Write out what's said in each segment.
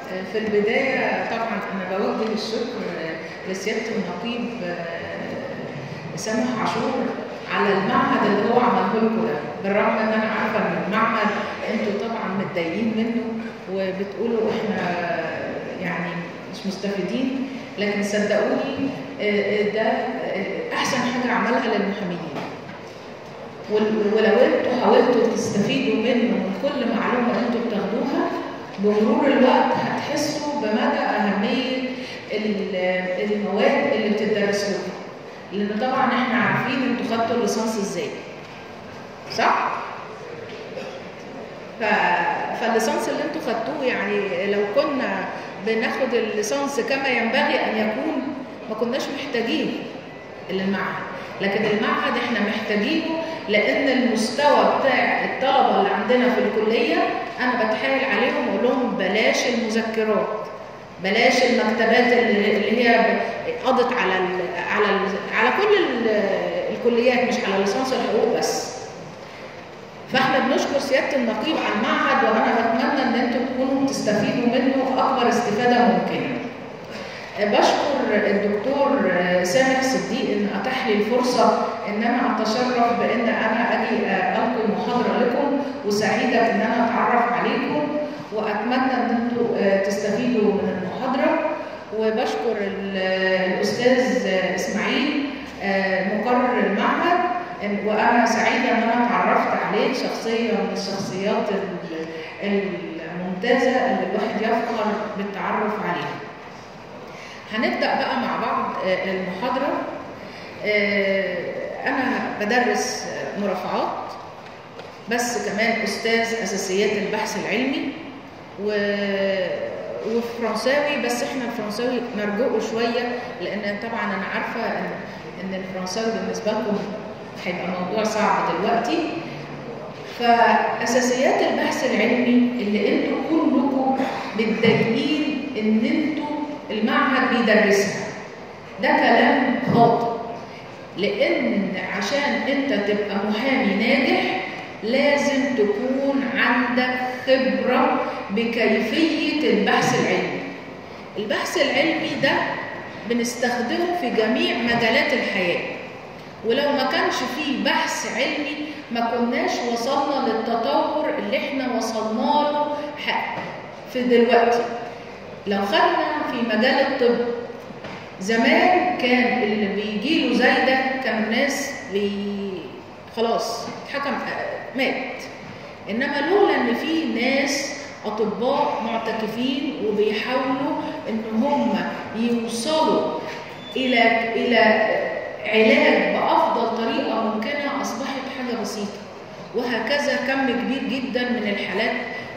في البداية طبعا أنا بوجه الشكر لسيادة النقيب سامح عاشور على المعهد اللي هو عمله لكم ده بالرغم ان انا عارفه ان المعهد انتوا طبعا متضايقين منه وبتقولوا احنا يعني مش مستفيدين لكن صدقوني ده احسن حاجه عملها للمحاميين ولو انتوا حاولتوا تستفيدوا منه من كل معلومه انتوا بتاخدوها بمرور الوقت هتحسوا بمدى اهميه المواد اللي بتدرس لكم لان طبعا احنا عارفين انتوا خدتوا الليسانس ازاي صح ف... فالليسانس اللي انتوا خدتوه يعني لو كنا بناخد الليسانس كما ينبغي ان يكون ما كناش محتاجين المعهد لكن المعهد احنا محتاجينه لان المستوى بتاع الطلبه اللي عندنا في الكليه انا بتحايل عليهم واقول لهم بلاش المذكرات بلاش المكتبات اللي هي قضت على ال على ال على كل ال الكليات مش على ليسانس الحقوق بس فاحنا بنشكر سياده النقيب على المعهد وانا بتمنى ان انتم تكونوا تستفيدوا منه اكبر استفاده ممكنه بشكر الدكتور سامح صديق ان اتاح لي الفرصه ان انا اتشرف بان انا اجي القي محاضره لكم وسعيده بان انا اتعرف عليكم واتمنى ان انتم تستفيدوا من المحاضره وبشكر الاستاذ اسماعيل مقرر المعهد وانا سعيده ان انا اتعرفت عليه شخصيه من الشخصيات الممتازه اللي الواحد يفخر بالتعرف عليها. هنبدا بقى مع بعض المحاضره انا بدرس مرافعات بس كمان استاذ اساسيات البحث العلمي و وفرنساوي بس احنا الفرنساوي نرجئه شويه لان طبعا انا عارفه ان ان الفرنساوي بالنسبه لكم هيبقى موضوع صعب دلوقتي فاساسيات البحث العلمي اللي انتوا كلكم متضايقين ان انتوا المعهد بيدرسها ده كلام خاطئ لان عشان انت تبقى محامي ناجح لازم تكون عندك خبرة بكيفية البحث العلمي البحث العلمي ده بنستخدمه في جميع مجالات الحياة ولو ما كانش فيه بحث علمي ما كناش وصلنا للتطور اللي احنا وصلنا له في دلوقتي لو خدنا في مجال الطب زمان كان اللي بيجي له زي ده كانوا الناس بي خلاص اتحكم مات انما لولا ان في ناس اطباء معتكفين وبيحاولوا ان هم يوصلوا الى الى علاج بافضل طريقه ممكنه اصبحت حاجه بسيطه وهكذا كم كبير جدا من الحالات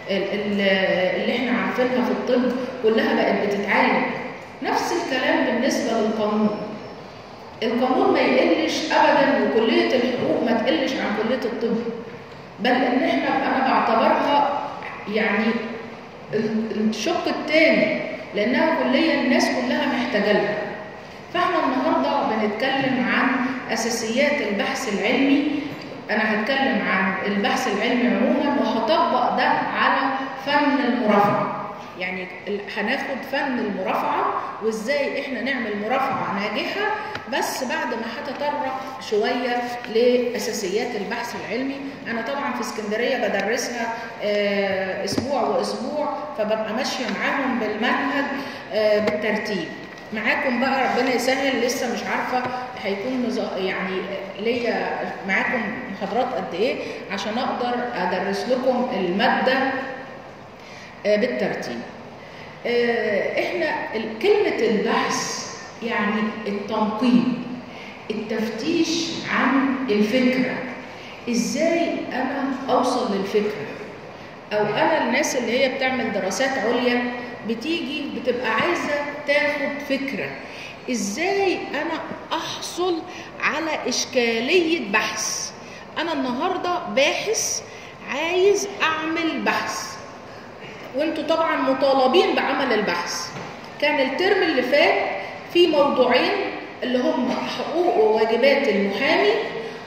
اللي احنا عارفينها في الطب كلها بقت بتتعالج نفس الكلام بالنسبه للقانون القانون ما يقلش ابدا وكليه الحقوق ما تقلش عن كليه الطب بل ان احنا انا بعتبرها يعني الشق الثاني لانها كليه الناس كلها محتاجه لها فاحنا النهارده بنتكلم عن اساسيات البحث العلمي انا هتكلم عن البحث العلمي عموما وهطبق ده على فن المرافعه يعني هناخد فن المرافعه وازاي احنا نعمل مرافعه ناجحه بس بعد ما هتطرق شويه لاساسيات البحث العلمي انا طبعا في اسكندريه بدرسها اسبوع واسبوع فببقى ماشيه معاهم بالمنهج بالترتيب معاكم بقى ربنا يسهل لسه مش عارفه هيكون يعني ليا معاكم محاضرات قد ايه عشان اقدر ادرس لكم الماده بالترتيب احنا كلمه البحث يعني التنقيب التفتيش عن الفكره ازاي انا اوصل للفكره او انا الناس اللي هي بتعمل دراسات عليا بتيجي بتبقى عايزه تاخد فكره ازاي انا احصل على اشكاليه بحث انا النهارده باحث عايز اعمل بحث وانتوا طبعا مطالبين بعمل البحث كان الترم اللي فات في موضوعين اللي هم حقوق وواجبات المحامي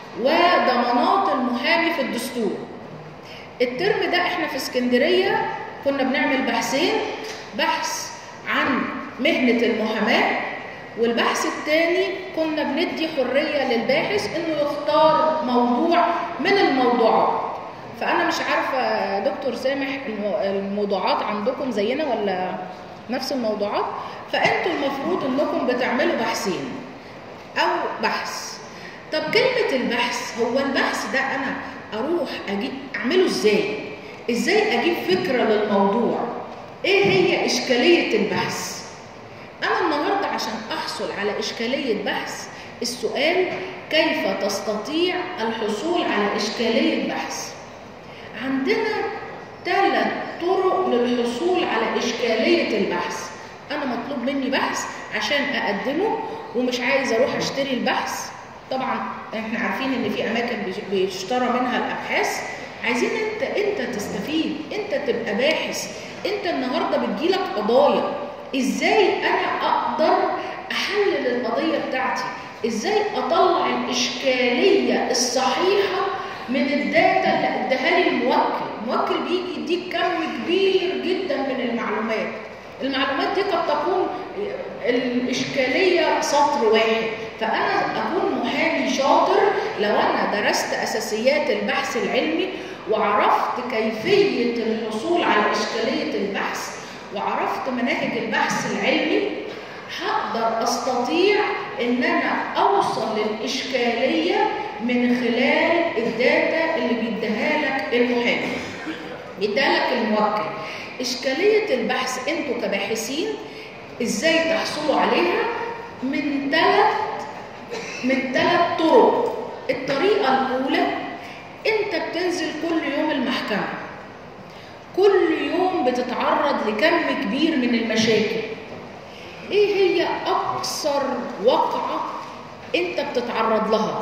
وضمانات المحامي في الدستور الترم ده احنا في اسكندريه كنا بنعمل بحثين بحث عن مهنة المحاماة والبحث الثاني كنا بندي حرية للباحث انه يختار موضوع من الموضوعات فانا مش عارفة دكتور سامح المو- الموضوعات عندكم زينا ولا نفس الموضوعات فانتوا المفروض انكم بتعملوا بحثين او بحث طب كلمة البحث هو البحث ده انا اروح اجيب اعمله ازاي ازاي اجيب فكرة للموضوع ايه هي اشكالية البحث انا النهاردة عشان احصل على اشكالية بحث السؤال كيف تستطيع الحصول على اشكالية بحث عندنا ثلاث طرق للحصول على إشكالية البحث أنا مطلوب مني بحث عشان أقدمه ومش عايز أروح أشتري البحث طبعا احنا عارفين ان في اماكن بيش- بيشترى منها الابحاث عايزين انت انت تستفيد انت تبقى باحث انت النهارده بتجيلك قضايا ازاي انا اقدر احلل القضيه بتاعتي ازاي اطلع الاشكاليه الصحيحه من الداتا اللي اداها لي الموكل الموكل بيجي يديك كم كبير جدا من المعلومات المعلومات دي قد تكون الإشكالية سطر واحد فأنا أكون محامي شاطر لو أنا درست أساسيات البحث العلمي وعرفت كيفية الحصول على إشكالية البحث وعرفت مناهج البحث العلمي هقدر أستطيع إن أنا أوصل للإشكالية من خلال الداتا اللي بيديها لك المحامي بيديها لك الموكل إشكالية البحث أنتوا كباحثين إزاي تحصلوا عليها من ثلاث من ثلاث طرق الطريقة الأولى أنت بتنزل كل يوم المحكمة كل يوم بتتعرض لكم كبير من المشاكل ايه هي اكثر وقعه انت بتتعرض لها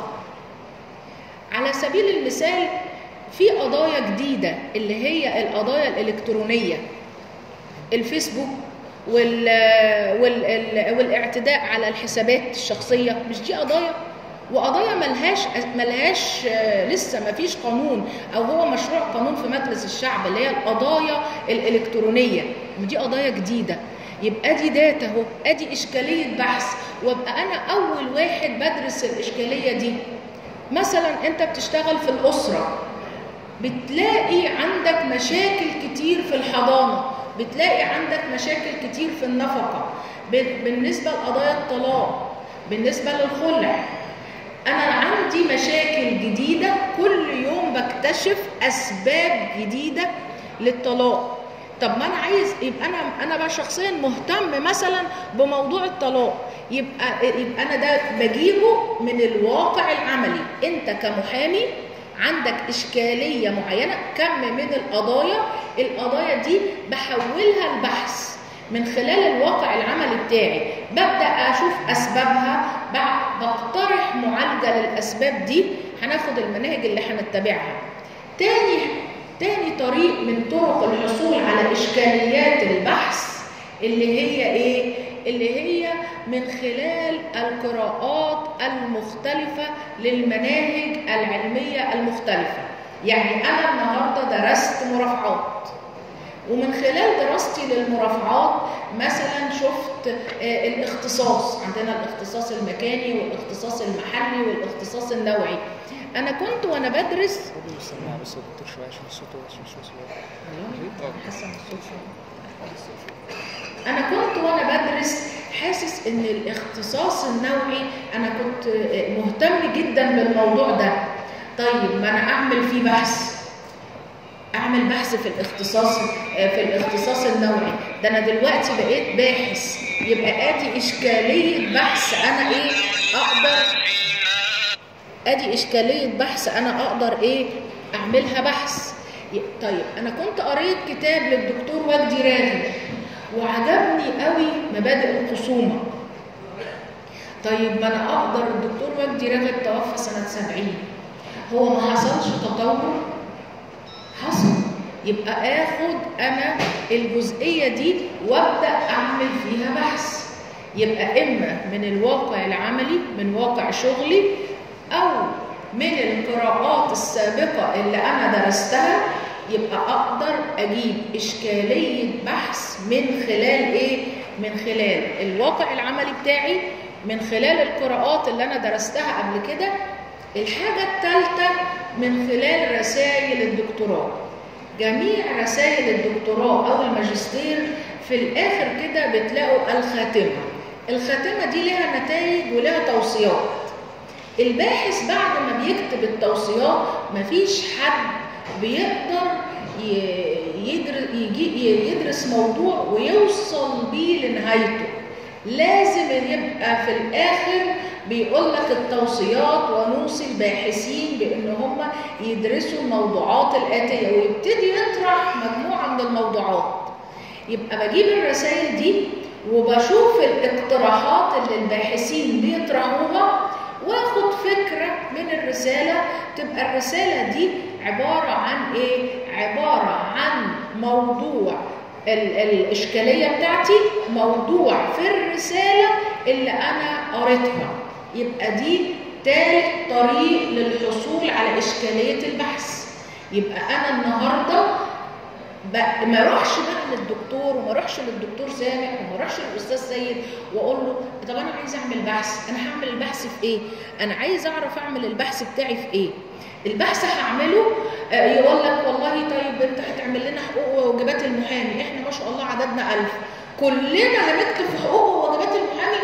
على سبيل المثال في قضايا جديده اللي هي القضايا الالكترونيه الفيسبوك وال وال والاعتداء على الحسابات الشخصيه مش دي قضايا وقضايا ملهاش ملهاش لسه ما فيش قانون او هو مشروع قانون في مجلس الشعب اللي هي القضايا الالكترونيه ودي قضايا جديده يبقى دي داتا اهو ادي اشكاليه بحث وابقى انا اول واحد بدرس الاشكاليه دي مثلا انت بتشتغل في الاسره بتلاقي عندك مشاكل كتير في الحضانه بتلاقي عندك مشاكل كتير في النفقه بالنسبه لقضايا الطلاق بالنسبه للخلع انا عندي مشاكل جديده كل يوم بكتشف اسباب جديده للطلاق طب ما انا عايز يبقى انا انا بقى شخصيا مهتم مثلا بموضوع الطلاق يبقى يبقى انا ده بجيبه من الواقع العملي انت كمحامي عندك اشكاليه معينه كم من القضايا القضايا دي بحولها لبحث من خلال الواقع العملي بتاعي ببدا اشوف اسبابها بقترح معالجه للاسباب دي هناخد المناهج اللي هنتبعها تاني تاني طريق من طرق الحصول على إشكاليات البحث اللي هي إيه؟ اللي هي من خلال القراءات المختلفة للمناهج العلمية المختلفة يعني أنا النهاردة درست مرافعات ومن خلال دراستي للمرافعات مثلا شفت الاختصاص عندنا الاختصاص المكاني والاختصاص المحلي والاختصاص النوعي انا كنت وانا بدرس سمع بس الدكتور شويه عشان الصوت عشان الصوت حاسه الصوت انا كنت وانا بدرس حاسس ان الاختصاص النوعي انا كنت مهتم جدا بالموضوع ده طيب ما انا اعمل فيه بحث اعمل بحث في الاختصاص في الاختصاص النوعي ده انا دلوقتي بقيت باحث يبقى ادي اشكاليه بحث انا ايه اقدر ادي اشكاليه بحث انا اقدر ايه اعملها بحث طيب انا كنت قريت كتاب للدكتور وجدي راغب وعجبني قوي مبادئ الخصومه طيب ما انا اقدر الدكتور وجدي راغب توفى سنه 70 هو ما حصلش تطور حصل يبقى اخد انا الجزئيه دي وابدا اعمل فيها بحث يبقى اما من الواقع العملي من واقع شغلي او من القراءات السابقه اللي انا درستها يبقى اقدر اجيب اشكاليه بحث من خلال ايه من خلال الواقع العملي بتاعي من خلال القراءات اللي انا درستها قبل كده الحاجه الثالثه من خلال رسائل الدكتوراه جميع رسائل الدكتوراه او الماجستير في الاخر كده بتلاقوا الخاتمه الخاتمه دي لها نتائج ولها توصيات الباحث بعد ما بيكتب التوصيات مفيش حد بيقدر يدرس موضوع ويوصل بيه لنهايته لازم يبقى في الاخر بيقول لك التوصيات ونوصي الباحثين بان هم يدرسوا الموضوعات الاتيه ويبتدي يطرح مجموعه من الموضوعات يبقى بجيب الرسائل دي وبشوف الاقتراحات اللي الباحثين بيطرحوها واخد فكره من الرساله تبقى الرساله دي عباره عن ايه عباره عن موضوع الاشكاليه بتاعتي موضوع في الرساله اللي انا قريتها يبقى دي ثالث طريق للحصول على اشكاليه البحث يبقى انا النهارده ما اروحش بقى للدكتور وما اروحش للدكتور سامح وما اروحش للاستاذ سيد واقول له طب انا عايز اعمل بحث انا هعمل البحث في ايه انا عايز اعرف اعمل البحث بتاعي في ايه البحث هعمله يقول لك والله طيب انت هتعمل لنا حقوق وواجبات المحامي احنا ما شاء الله عددنا ألف كلنا هنكتب في حقوق وواجبات المحامي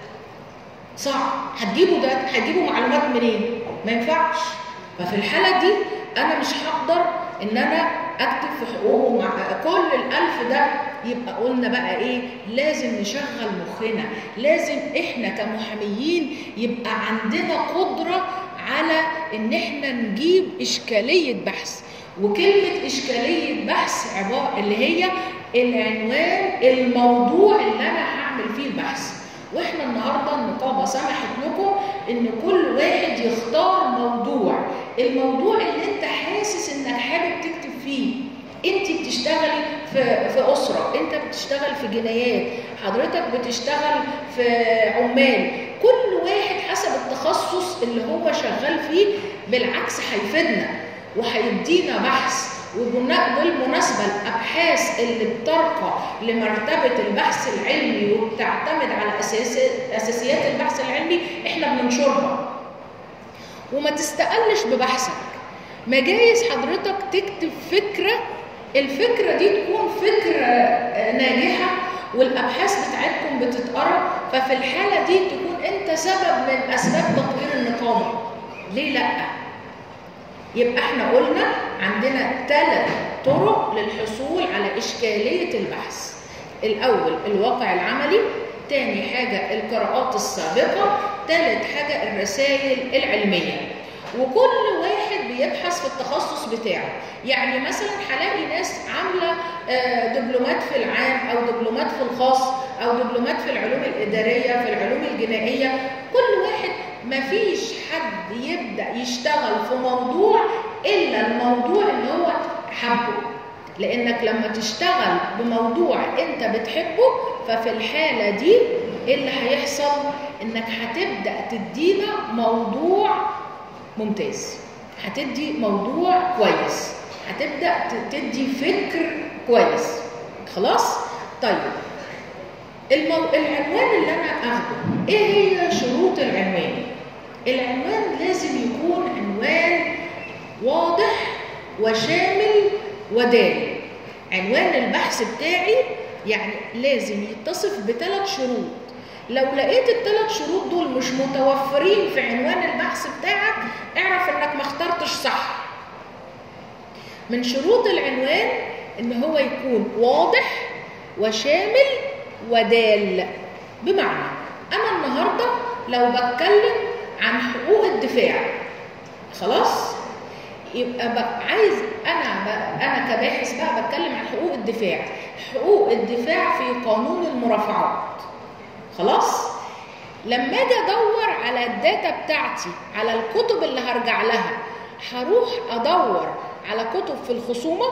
صعب هتجيبوا ده هتجيبوا معلومات منين ما ينفعش ففي الحاله دي انا مش هقدر ان انا اكتب في حقوقه مع كل الالف ده يبقى قلنا بقى ايه لازم نشغل مخنا لازم احنا كمحاميين يبقى عندنا قدره على ان احنا نجيب اشكاليه بحث وكلمه اشكاليه بحث عباره اللي هي العنوان الموضوع اللي انا هعمل فيه البحث واحنا النهارده النقابه سمحت لكم ان كل واحد يختار موضوع الموضوع اللي انت حاسس انك حابب تكتب فيه انت بتشتغلي في في اسره انت بتشتغل في جنايات حضرتك بتشتغل في عمال كل واحد حسب التخصص اللي هو شغال فيه بالعكس هيفيدنا وهيدينا بحث وبالمناسبة الأبحاث اللي بترقى لمرتبة البحث العلمي وبتعتمد على أساس أساسيات البحث العلمي إحنا بننشرها وما تستقلش ببحثك ما جايز حضرتك تكتب فكرة الفكرة دي تكون فكرة ناجحة والأبحاث بتاعتكم بتتقرا ففي الحالة دي تكون أنت سبب من أسباب تطوير النقابة ليه لأ؟ يبقى احنا قلنا عندنا ثلاث طرق للحصول على إشكالية البحث الأول الواقع العملي تاني حاجة القراءات السابقة تالت حاجة الرسائل العلمية وكل واحد بيبحث في التخصص بتاعه يعني مثلا هلاقي ناس عامله دبلومات في العام او دبلومات في الخاص او دبلومات في العلوم الاداريه في العلوم الجنائيه كل واحد مفيش حد يبدا يشتغل في موضوع الا الموضوع اللي هو حبه لانك لما تشتغل بموضوع انت بتحبه ففي الحاله دي ايه اللي هيحصل انك هتبدا تدينا موضوع ممتاز هتدي موضوع كويس هتبدا تدي فكر كويس خلاص طيب المو... العنوان اللي انا اخده ايه هي شروط العنوان العنوان لازم يكون عنوان واضح وشامل ودال عنوان البحث بتاعي يعني لازم يتصف بثلاث شروط لو لقيت الثلاث شروط دول مش متوفرين في عنوان البحث بتاعك اعرف انك ما اخترتش صح من شروط العنوان ان هو يكون واضح وشامل ودال بمعنى انا النهارده لو بتكلم عن حقوق الدفاع خلاص يبقى بقى عايز انا بقى انا كباحث بقى بتكلم عن حقوق الدفاع حقوق الدفاع في قانون المرافعات خلاص لما اجي ادور على الداتا بتاعتي على الكتب اللي هرجع لها هروح ادور على كتب في الخصومه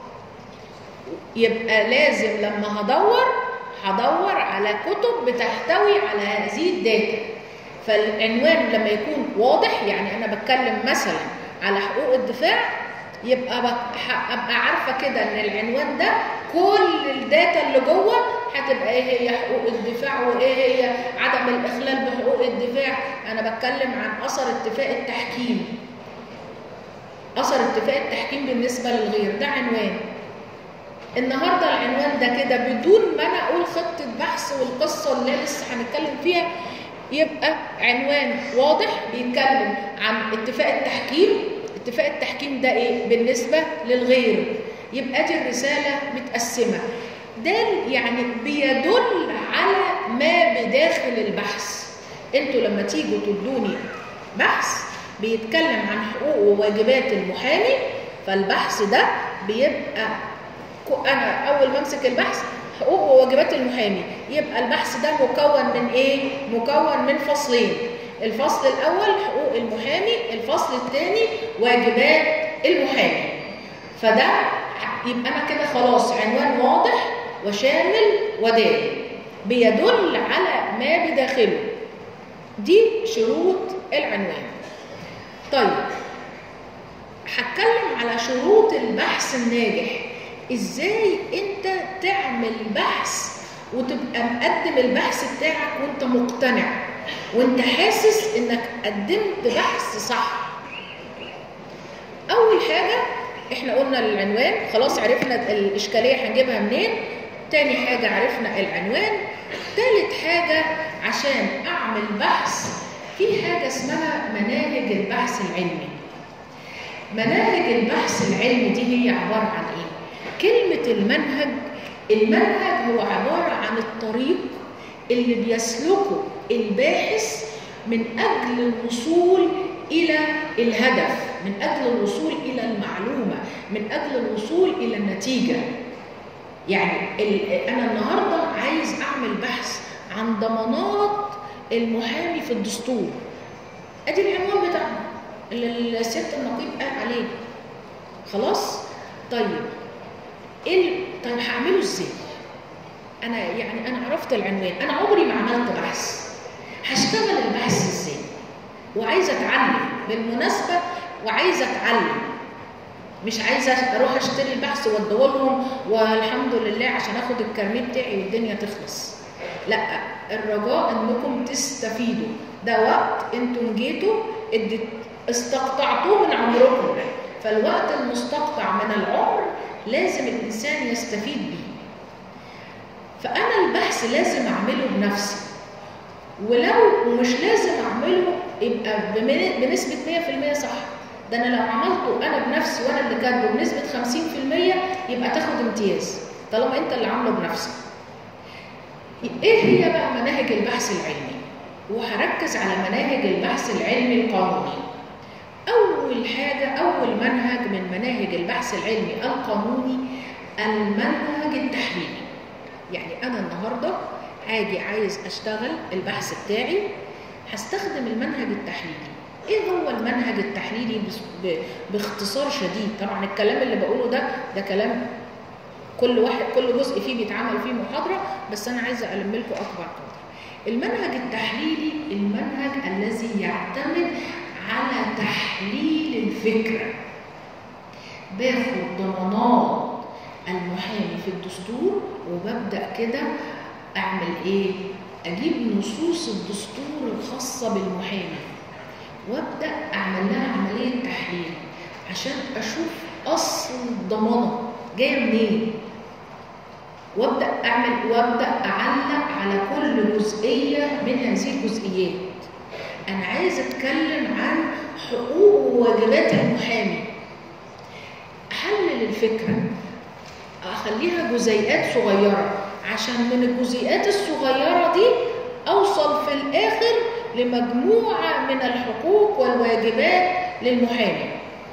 يبقى لازم لما هدور هدور على كتب بتحتوي على هذه الداتا فالعنوان لما يكون واضح يعني انا بتكلم مثلا على حقوق الدفاع يبقى بق- ح- ابقى عارفه كده ان العنوان ده كل الداتا اللي جوه هتبقى ايه هي حقوق الدفاع وايه هي عدم الاخلال بحقوق الدفاع انا بتكلم عن اثر اتفاق التحكيم اثر اتفاق التحكيم بالنسبه للغير ده عنوان النهارده العنوان ده كده بدون ما انا اقول خطه بحث والقصه اللي لسه هنتكلم فيها يبقى عنوان واضح بيتكلم عن اتفاق التحكيم اتفاق التحكيم ده ايه بالنسبه للغير يبقى دي الرساله متقسمه ده يعني بيدل على ما بداخل البحث انتوا لما تيجوا تدوني بحث بيتكلم عن حقوق وواجبات المحامي فالبحث ده بيبقى كو- انا اول ما امسك البحث حقوق وواجبات المحامي يبقى البحث ده مكون من ايه مكون من فصلين الفصل الاول حقوق المحامي الفصل الثاني واجبات المحامي فده يبقى انا كده خلاص عنوان واضح وشامل وداري بيدل على ما بداخله دي شروط العنوان طيب هتكلم على شروط البحث الناجح ازاي انت تعمل بحث وتبقى مقدم البحث بتاعك وانت مقتنع وانت حاسس انك قدمت بحث صح اول حاجه احنا قلنا العنوان خلاص عرفنا الاشكاليه هنجيبها منين تاني حاجه عرفنا العنوان تالت حاجه عشان اعمل بحث في حاجه اسمها مناهج البحث العلمي مناهج البحث العلمي دي هي عباره عن ايه كلمه المنهج المنهج هو عباره عن الطريق اللي بيسلكه الباحث من اجل الوصول الى الهدف من اجل الوصول الى المعلومه من اجل الوصول الى النتيجه يعني ال- انا النهارده عايز اعمل بحث عن ضمانات المحامي في الدستور ادي العنوان بتاعنا اللي الست النقيب قال عليه خلاص طيب ايه ال- طيب هعمله ازاي انا يعني انا عرفت العنوان انا عمري ما عملت بحث هشتغل البحث ازاي وعايزه اتعلم بالمناسبه وعايزه اتعلم مش عايزه اروح اشتري البحث وادولهم والحمد لله عشان اخد الكارنيه بتاعي والدنيا تخلص لا الرجاء انكم تستفيدوا ده وقت انتم جيتوا اديت استقطعتوه من عمركم فالوقت المستقطع من العمر لازم الانسان يستفيد بيه فانا البحث لازم اعمله بنفسي ولو ومش لازم اعمله يبقى بمن- بنسبه 100% صح ده انا لو عملته انا بنفسي وانا اللي كاتبه بنسبه 50% يبقى تاخد امتياز طالما انت اللي عامله بنفسك ايه هي بقى مناهج البحث العلمي وهركز على مناهج البحث العلمي القانوني اول حاجه اول منهج من مناهج البحث العلمي القانوني المنهج التحليلي يعني انا النهارده هاجي عايز اشتغل البحث بتاعي هستخدم المنهج التحليلي ايه هو المنهج التحليلي بس- ب- باختصار شديد طبعا الكلام اللي بقوله ده ده كلام كل واحد كل جزء فيه بيتعمل فيه محاضره بس انا عايزه الم لكم اكبر قدر المنهج التحليلي المنهج الذي يعتمد على تحليل الفكره باخد ضمانات المحامي في الدستور وببدا كده اعمل ايه اجيب نصوص الدستور الخاصه بالمحامي وابدا اعمل لها عمليه تحليل عشان اشوف اصل الضمانه جايه منين وابدا اعمل وابدا اعلق على كل جزئيه من هذه الجزئيات انا عايزه اتكلم عن حقوق وواجبات المحامي احلل الفكره اخليها جزيئات صغيره عشان من الجزيئات الصغيره دي اوصل في الاخر لمجموعه من الحقوق والواجبات للمحامي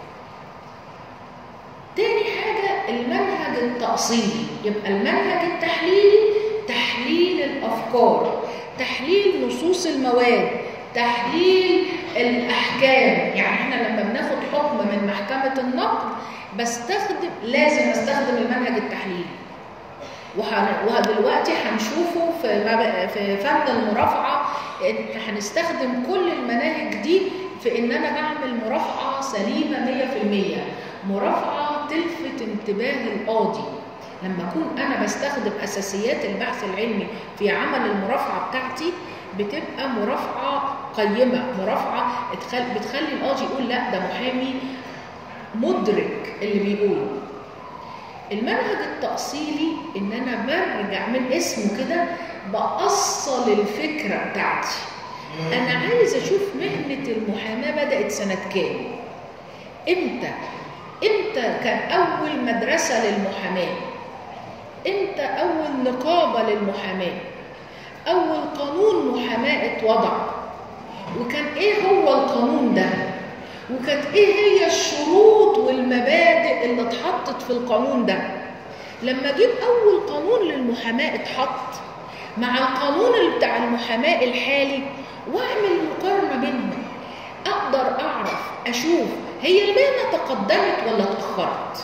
تاني حاجة المنهج التأصيلي يبقى المنهج التحليلي تحليل الأفكار تحليل نصوص المواد تحليل الأحكام يعني احنا لما بناخد حكم من محكمة النقد بستخدم لازم استخدم المنهج التحليلي وهن- ودلوقتي هنشوفه في مب- في فن المرافعة إن هنستخدم كل المناهج دي في ان انا بعمل مرافعة سليمة 100% مرافعه تلفت انتباه القاضي لما اكون انا بستخدم اساسيات البحث العلمي في عمل المرافعه بتاعتي بتبقى مرافعه قيمه مرافعه بتخلي, بتخلي القاضي يقول لا ده محامي مدرك اللي بيقوله المنهج التأصيلي إن أنا برجع من اسمه كده بأصل الفكرة بتاعتي أنا عايز أشوف مهنة المحاماة بدأت سنة كام إمتى إمتى كان أول مدرسة للمحاماة إمتى أول نقابة للمحاماة أول قانون محاماة اتوضع وكان إيه هو القانون ده وكانت ايه هي الشروط والمبادئ اللي اتحطت في القانون ده لما اجيب اول قانون للمحاماه اتحط مع القانون اللي بتاع المحاماه الحالي واعمل مقارنه بينهم اقدر اعرف اشوف هي المهنه تقدمت ولا اتاخرت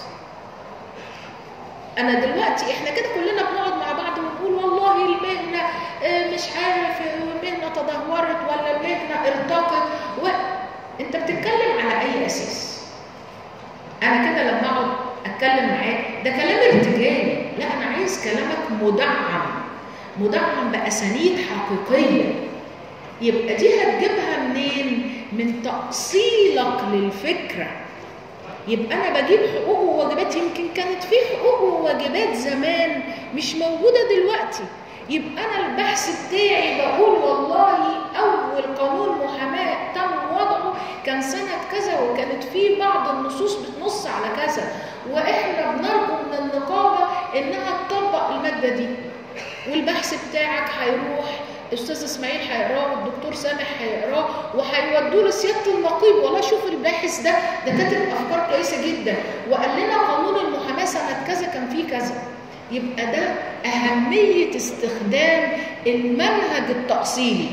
انا دلوقتي احنا كده كلنا بنقعد مع بعض ونقول والله المهنه مش عارف المهنه تدهورت ولا المهنه ارتقت و... انت بتتكلم على اي اساس انا كده لما اقعد اتكلم معاك ده كلام ارتجالي لا انا عايز كلامك مدعم مدعم باسانيد حقيقيه يبقى دي هتجيبها منين من تاصيلك للفكره يبقى انا بجيب حقوق وواجبات يمكن كانت في حقوق وواجبات زمان مش موجوده دلوقتي يبقى انا البحث بتاعي بقول والله اول قانون محاماه تم وضعه كان سنه كذا وكانت في بعض النصوص بتنص على كذا واحنا بنرجو من النقابه انها تطبق الماده دي والبحث بتاعك هيروح استاذ اسماعيل هيقراه والدكتور سامح هيقراه وهيودوه لسياده النقيب والله شوف الباحث ده ده كاتب افكار كويسه جدا وقال لنا قانون المحاماه سنه كذا كان فيه كذا يبقى ده أهمية استخدام المنهج التأصيلي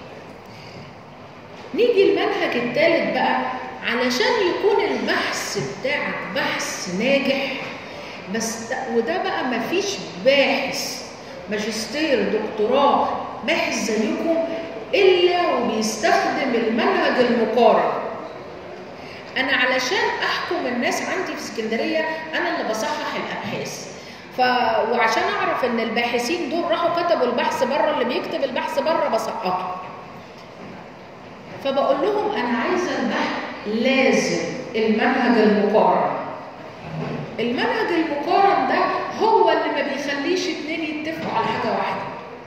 نيجي المنهج الثالث بقى علشان يكون البحث بتاعك بحث ناجح بس وده بقى مفيش باحث ماجستير دكتوراه باحث زيكم إلا وبيستخدم المنهج المقارن أنا علشان أحكم الناس عندي في اسكندرية أنا اللي بصحح الأبحاث ف... وعشان اعرف ان الباحثين دول راحوا كتبوا البحث بره اللي بيكتب البحث بره بسقطه فبقول لهم انا عايزه البحث لازم المنهج المقارن المنهج المقارن ده هو اللي ما بيخليش اتنين يتفقوا على حاجه واحده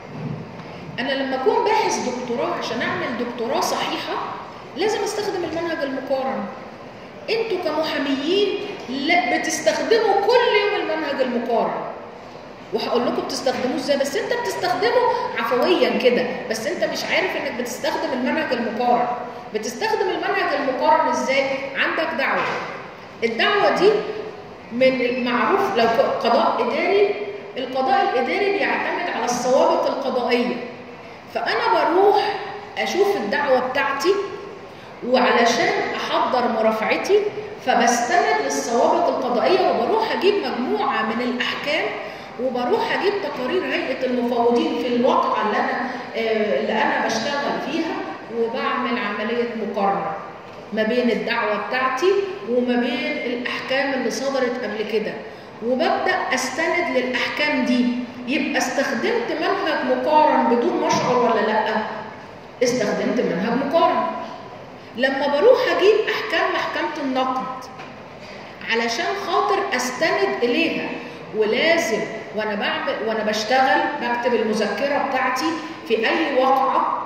انا لما اكون باحث دكتوراه عشان اعمل دكتوراه صحيحه لازم استخدم المنهج المقارن انتوا كمحاميين لا بتستخدموا كل يوم المنهج المقارن وهقول لكم بتستخدموه ازاي بس انت بتستخدمه عفويا كده بس انت مش عارف انك بتستخدم المنهج المقارن بتستخدم المنهج المقارن ازاي عندك دعوه الدعوه دي من المعروف لو قضاء اداري القضاء الاداري بيعتمد على السوابق القضائيه فانا بروح اشوف الدعوه بتاعتي وعلشان احضر مرافعتي فبستند للسوابق القضائيه وبروح اجيب مجموعه من الاحكام وبروح اجيب تقارير هيئه المفوضين في الواقعه اللي انا اللي انا بشتغل فيها وبعمل عمليه مقارنه ما بين الدعوه بتاعتي وما بين الاحكام اللي صدرت قبل كده وببدا استند للاحكام دي يبقى استخدمت منهج مقارن بدون مشعر ولا لا استخدمت منهج مقارن لما بروح اجيب احكام محكمه النقد علشان خاطر استند اليها ولازم وانا بعمل وانا بشتغل بكتب المذكره بتاعتي في اي واقعه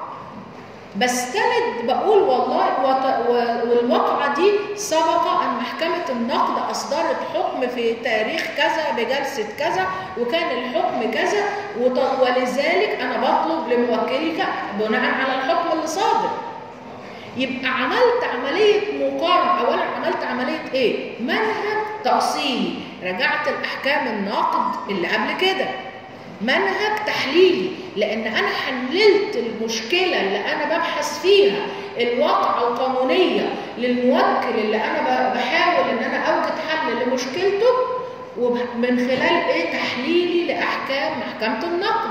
بستند بقول والله والواقعه دي سبق ان محكمه النقد اصدرت حكم في تاريخ كذا بجلسه كذا وكان الحكم كذا ولذلك انا بطلب لموكلك بناء على الحكم اللي صادر يبقى عملت عملية مقارنة أولا عملت عملية إيه؟ منهج تأصيلي رجعت الأحكام النقد اللي قبل كده منهج تحليلي لأن أنا حللت المشكلة اللي أنا ببحث فيها الواقعة القانونية للموكل اللي أنا بحاول إن أنا أوجد حل لمشكلته ومن خلال إيه؟ تحليلي لأحكام محكمة النقد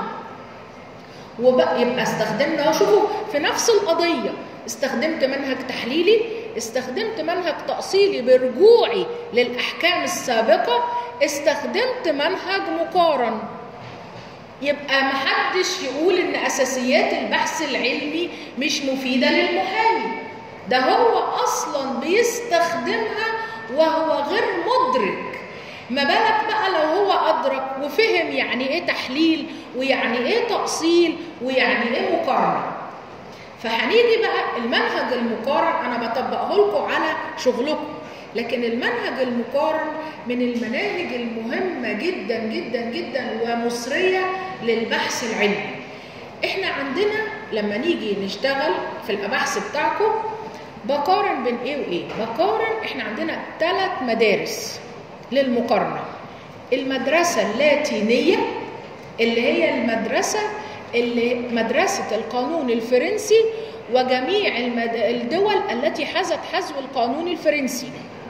ويبقى استخدمنا وشوفوا في نفس القضية استخدمت منهج تحليلي استخدمت منهج تأصيلي برجوعي للأحكام السابقة استخدمت منهج مقارن يبقى محدش يقول ان اساسيات البحث العلمي مش مفيده للمحامي ده هو اصلا بيستخدمها وهو غير مدرك ما بالك بقى لو هو ادرك وفهم يعني ايه تحليل ويعني ايه تاصيل ويعني ايه مقارنه فهنيجي بقى المنهج المقارن انا بطبقه لكم على شغلكم لكن المنهج المقارن من المناهج المهمة جدا جدا جدا ومصرية للبحث العلمي احنا عندنا لما نيجي نشتغل في الابحث بتاعكم بقارن بين ايه وايه بقارن احنا عندنا ثلاث مدارس للمقارنة المدرسة اللاتينية اللي هي المدرسة اللي مدرسة القانون الفرنسي وجميع المد... الدول التي حازت حذو القانون الفرنسي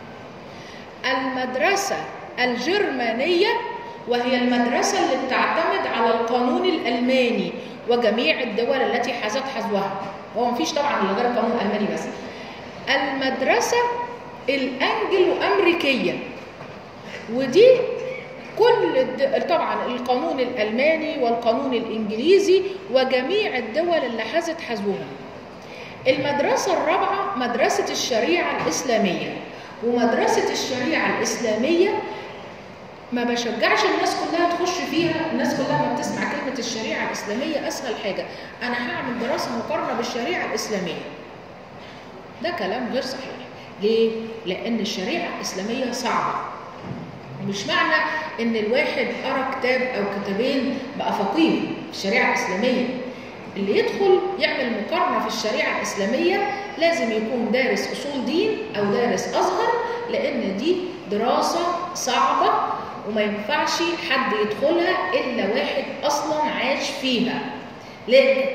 المدرسة الجرمانية وهي المدرسة اللي بتعتمد على القانون الألماني وجميع الدول التي حازت حذوها هو مفيش طبعا إلا غير القانون الألماني بس المدرسة الأنجلو أمريكية ودي كل الد... طبعا القانون الألماني والقانون الإنجليزي وجميع الدول اللي حازت حذوهم المدرسة الرابعة مدرسة الشريعة الإسلامية ومدرسة الشريعة الإسلامية ما بشجعش الناس كلها تخش فيها الناس كلها ما بتسمع كلمة الشريعة الإسلامية أسهل حاجة أنا هعمل دراسة مقارنة بالشريعة الإسلامية ده كلام غير صحيح ليه؟ لأن الشريعة الإسلامية صعبة مش معنى ان الواحد قرا كتاب او كتابين بقى فقيه في الشريعه الاسلاميه اللي يدخل يعمل مقارنه في الشريعه الاسلاميه لازم يكون دارس اصول دين او دارس ازهر لان دي دراسه صعبه وما ينفعش حد يدخلها الا واحد اصلا عاش فيها لكن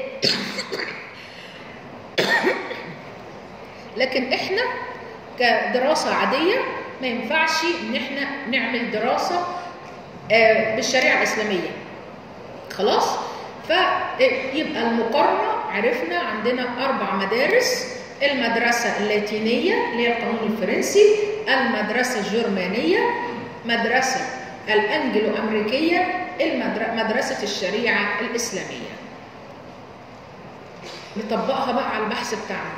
لكن احنا كدراسه عاديه ما ينفعش ان احنا نعمل دراسه بالشريعه الاسلاميه خلاص فيبقى المقارنه عرفنا عندنا اربع مدارس المدرسه اللاتينيه اللي هي القانون الفرنسي المدرسه الجرمانيه مدرسه الانجلو امريكيه مدرسه الشريعه الاسلاميه نطبقها بقى على البحث بتاعنا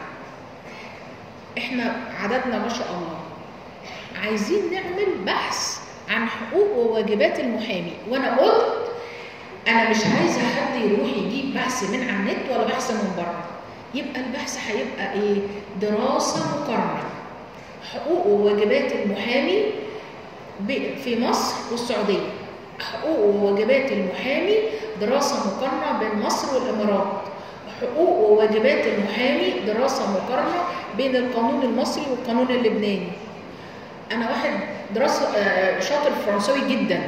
احنا عددنا ما شاء الله عايزين نعمل بحث عن حقوق وواجبات المحامي وانا قلت انا مش عايزه حد يروح يجيب بحث من على النت ولا بحث من بره يبقى البحث هيبقى ايه دراسه مقارنه حقوق وواجبات المحامي في مصر والسعوديه حقوق وواجبات المحامي دراسه مقارنه بين مصر والامارات حقوق وواجبات المحامي دراسه مقارنه بين القانون المصري والقانون اللبناني انا واحد دراسه شاطر فرنساوي جدا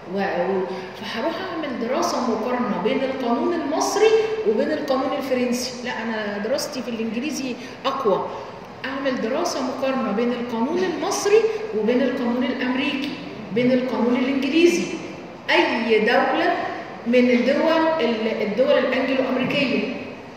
فهروح اعمل دراسه مقارنه بين القانون المصري وبين القانون الفرنسي لا انا دراستي في الانجليزي اقوى اعمل دراسه مقارنه بين القانون المصري وبين القانون الامريكي بين القانون الانجليزي اي دوله من الدول الدول الانجلو امريكيه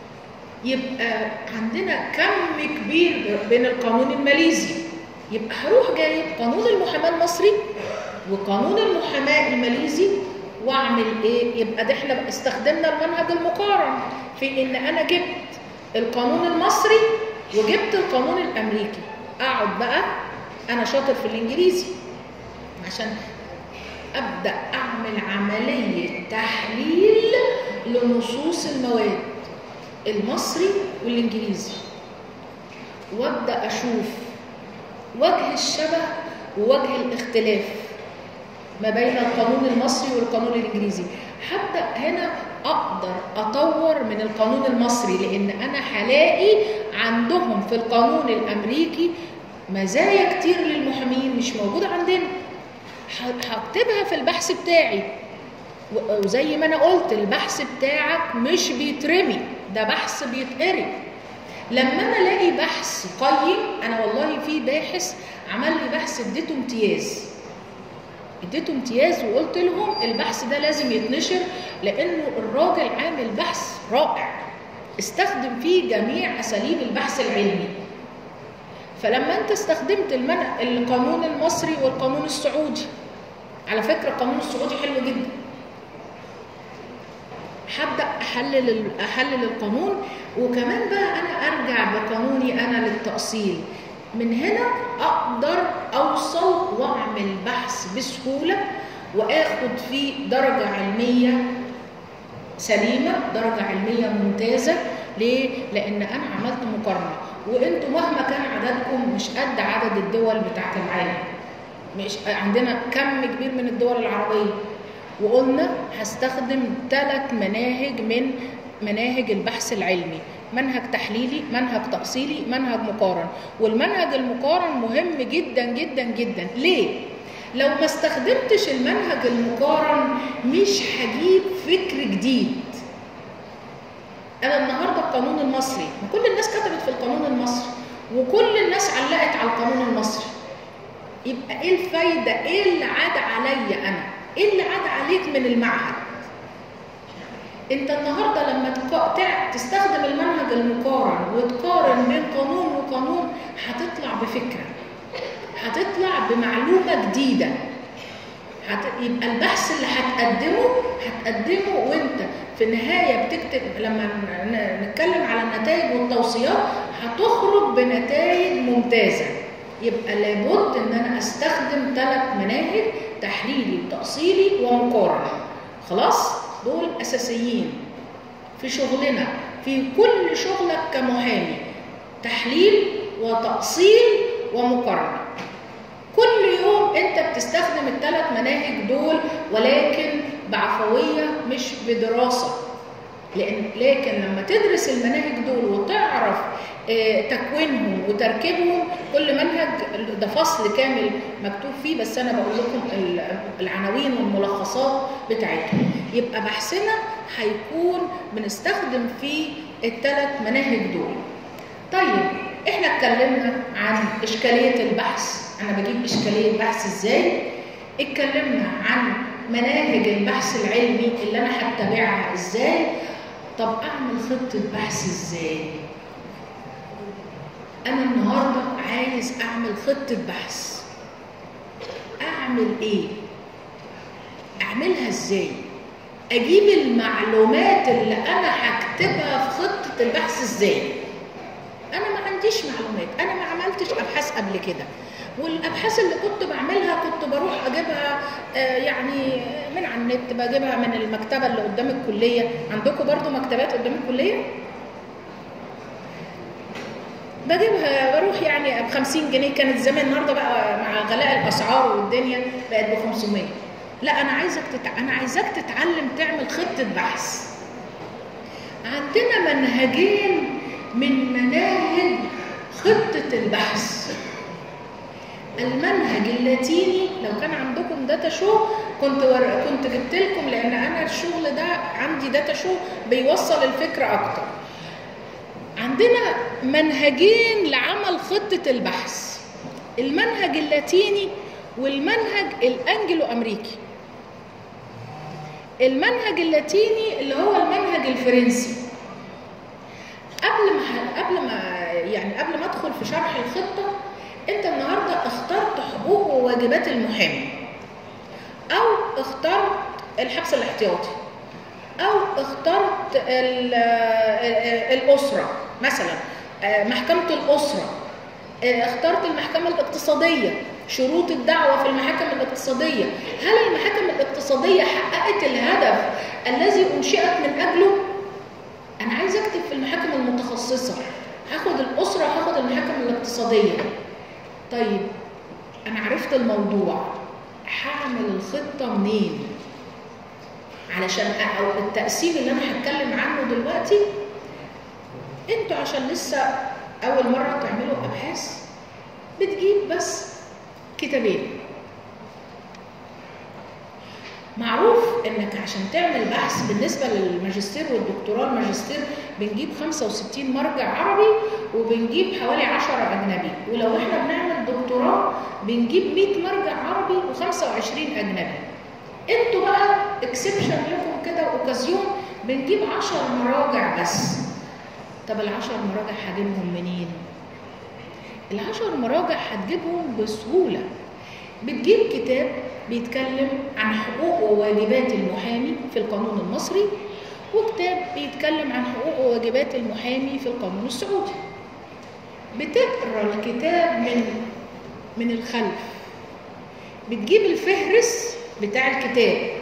يبقى عندنا كم كبير بين القانون الماليزي يبقى هروح جايب قانون المحاماه المصري وقانون المحاماه الماليزي واعمل ايه يبقى ده احنا استخدمنا المنهج المقارن في ان انا جبت القانون المصري وجبت القانون الامريكي اقعد بقى انا شاطر في الانجليزي عشان ابدا اعمل عمليه تحليل لنصوص المواد المصري والانجليزي وابدا اشوف وجه الشبه ووجه الاختلاف ما بين القانون المصري والقانون الانجليزي هبدا هنا اقدر اطور من القانون المصري لان انا هلاقي عندهم في القانون الامريكي مزايا كتير للمحامين مش موجوده عندنا هكتبها في البحث بتاعي وزي ما انا قلت البحث بتاعك مش بيترمي ده بحث بيتقري لما انا الاقي بحث قيم انا والله في باحث عمل لي بحث اديته امتياز اديته امتياز وقلت لهم البحث ده لازم يتنشر لانه الراجل عامل بحث رائع استخدم فيه جميع اساليب البحث العلمي فلما انت استخدمت المن... القانون المصري والقانون السعودي على فكره القانون السعودي حلو جدا هبدا احلل احلل القانون وكمان بقى انا ارجع بقانوني انا للتاصيل من هنا اقدر اوصل واعمل بحث بسهوله واخد فيه درجه علميه سليمه درجه علميه ممتازه ليه لان انا عملت مقارنه وانتوا مهما كان عددكم مش قد عدد الدول بتاعت العالم مش عندنا كم كبير من الدول العربيه وقلنا هستخدم ثلاث مناهج من مناهج البحث العلمي منهج تحليلي منهج تأصيلي منهج مقارن والمنهج المقارن مهم جدا جدا جدا ليه؟ لو ما استخدمتش المنهج المقارن مش هجيب فكر جديد انا النهارده القانون المصري ما كل الناس كتبت في القانون المصري وكل الناس علقت على القانون المصري يبقى ايه الفايده ايه اللي عاد عليا انا ايه اللي عاد عليك من المعهد انت النهارده لما تستخدم المنهج المقارن وتقارن بين قانون وقانون هتطلع بفكره هتطلع بمعلومه جديده هت... يبقى البحث اللي هتقدمه هتقدمه وانت في النهايه بتكتب لما نتكلم على النتائج والتوصيات هتخرج بنتائج ممتازه يبقى لابد ان انا استخدم ثلاث مناهج تحليلي وتأصيلي ومقارنة خلاص دول أساسيين في شغلنا في كل شغلك كمحامي تحليل وتأصيل ومقارنة كل يوم انت بتستخدم الثلاث مناهج دول ولكن بعفوية مش بدراسة لأن لكن لما تدرس المناهج دول وتعرف تكوينهم وتركيبهم كل منهج ده فصل كامل مكتوب فيه بس انا بقول لكم العناوين والملخصات بتاعتهم يبقى بحثنا هيكون بنستخدم فيه الثلاث مناهج دول طيب احنا اتكلمنا عن اشكاليه البحث انا بجيب اشكاليه بحث ازاي اتكلمنا عن مناهج البحث العلمي اللي انا هتبعها ازاي طب اعمل خطه بحث ازاي أنا النهاردة عايز أعمل خطة بحث أعمل إيه؟ أعملها إزاي؟ أجيب المعلومات اللي أنا هكتبها في خطة البحث إزاي؟ أنا ما عنديش معلومات، أنا ما عملتش أبحاث قبل كده والأبحاث اللي كنت بعملها كنت بروح أجيبها آه يعني من على النت بجيبها من المكتبة اللي قدام الكلية عندكم برضو مكتبات قدام الكلية؟ بجيبها بروح يعني ب 50 جنيه كانت زمان النهارده بقى مع غلاء الاسعار والدنيا بقت ب 500 لا انا عايزك تتع... انا عايزاك تتعلم تعمل خطه بحث عندنا منهجين من مناهج خطه البحث المنهج اللاتيني لو كان عندكم داتا شو كنت ور... كنت جبت لكم لان انا الشغل ده عندي داتا شو بيوصل الفكره اكتر عندنا منهجين لعمل خطة البحث المنهج اللاتيني والمنهج الأنجلو أمريكي المنهج اللاتيني اللي هو المنهج الفرنسي قبل ما قبل ما يعني قبل ما ادخل في شرح الخطه انت النهارده اخترت حقوق وواجبات المحامي او اخترت الحبس الاحتياطي او اخترت الاسره مثلا محكمه الاسره اخترت المحكمه الاقتصاديه شروط الدعوه في المحاكم الاقتصاديه هل المحاكم الاقتصاديه حققت الهدف الذي انشئت من اجله انا عايز اكتب في المحاكم المتخصصه هاخد الاسره وهاخد المحاكم الاقتصاديه طيب انا عرفت الموضوع هعمل الخطه منين علشان او التقسيم اللي انا هتكلم عنه دلوقتي انتوا عشان لسه اول مره تعملوا ابحاث بتجيب بس كتابين معروف انك عشان تعمل بحث بالنسبه للماجستير والدكتوراه الماجستير بنجيب 65 مرجع عربي وبنجيب حوالي 10 اجنبي ولو احنا بنعمل دكتوراه بنجيب 100 مرجع عربي و25 اجنبي انتوا بقى اكسبشن لكم كده اوكازيون بنجيب 10 مراجع بس طب ال10 مراجع هجيبهم منين العشر مراجع هتجيبهم بسهولة بتجيب كتاب بيتكلم عن حقوق وواجبات المحامي في القانون المصري وكتاب بيتكلم عن حقوق وواجبات المحامي في القانون السعودي بتقرا الكتاب من من الخلف بتجيب الفهرس بتاع الكتاب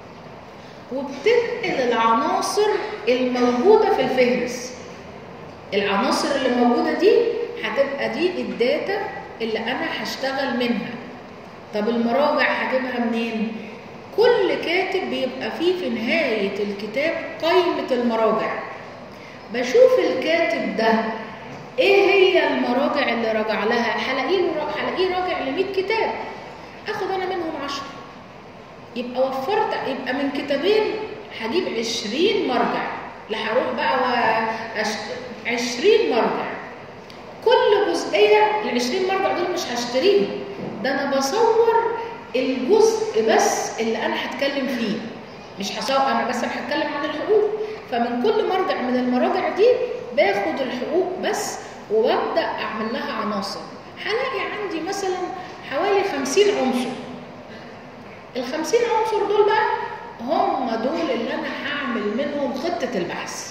وبتنقل العناصر الموجودة في الفهرس العناصر اللي موجودة دي هتبقى دي الداتا اللي أنا هشتغل منها طب المراجع هجيبها منين؟ كل كاتب بيبقى فيه في نهاية الكتاب قائمة المراجع بشوف الكاتب ده ايه هي المراجع اللي راجع لها هلاقيه هلاقيه راجع ل 100 كتاب اخد انا منهم 10 يبقى وفرت يبقى من كتابين هجيب 20 مرجع لا هروح بقى و 20 مرجع كل جزئيه ال 20 مرجع دول مش هشتريهم ده انا بصور الجزء بس اللي انا هتكلم فيه مش هصور انا بس هتكلم عن الحقوق فمن كل مرجع من المراجع دي باخد الحقوق بس وببدا اعمل لها عناصر هلاقي عندي مثلا حوالي 50 عنصر ال 50 عنصر دول بقى هم دول اللي انا هعمل منهم خطه البحث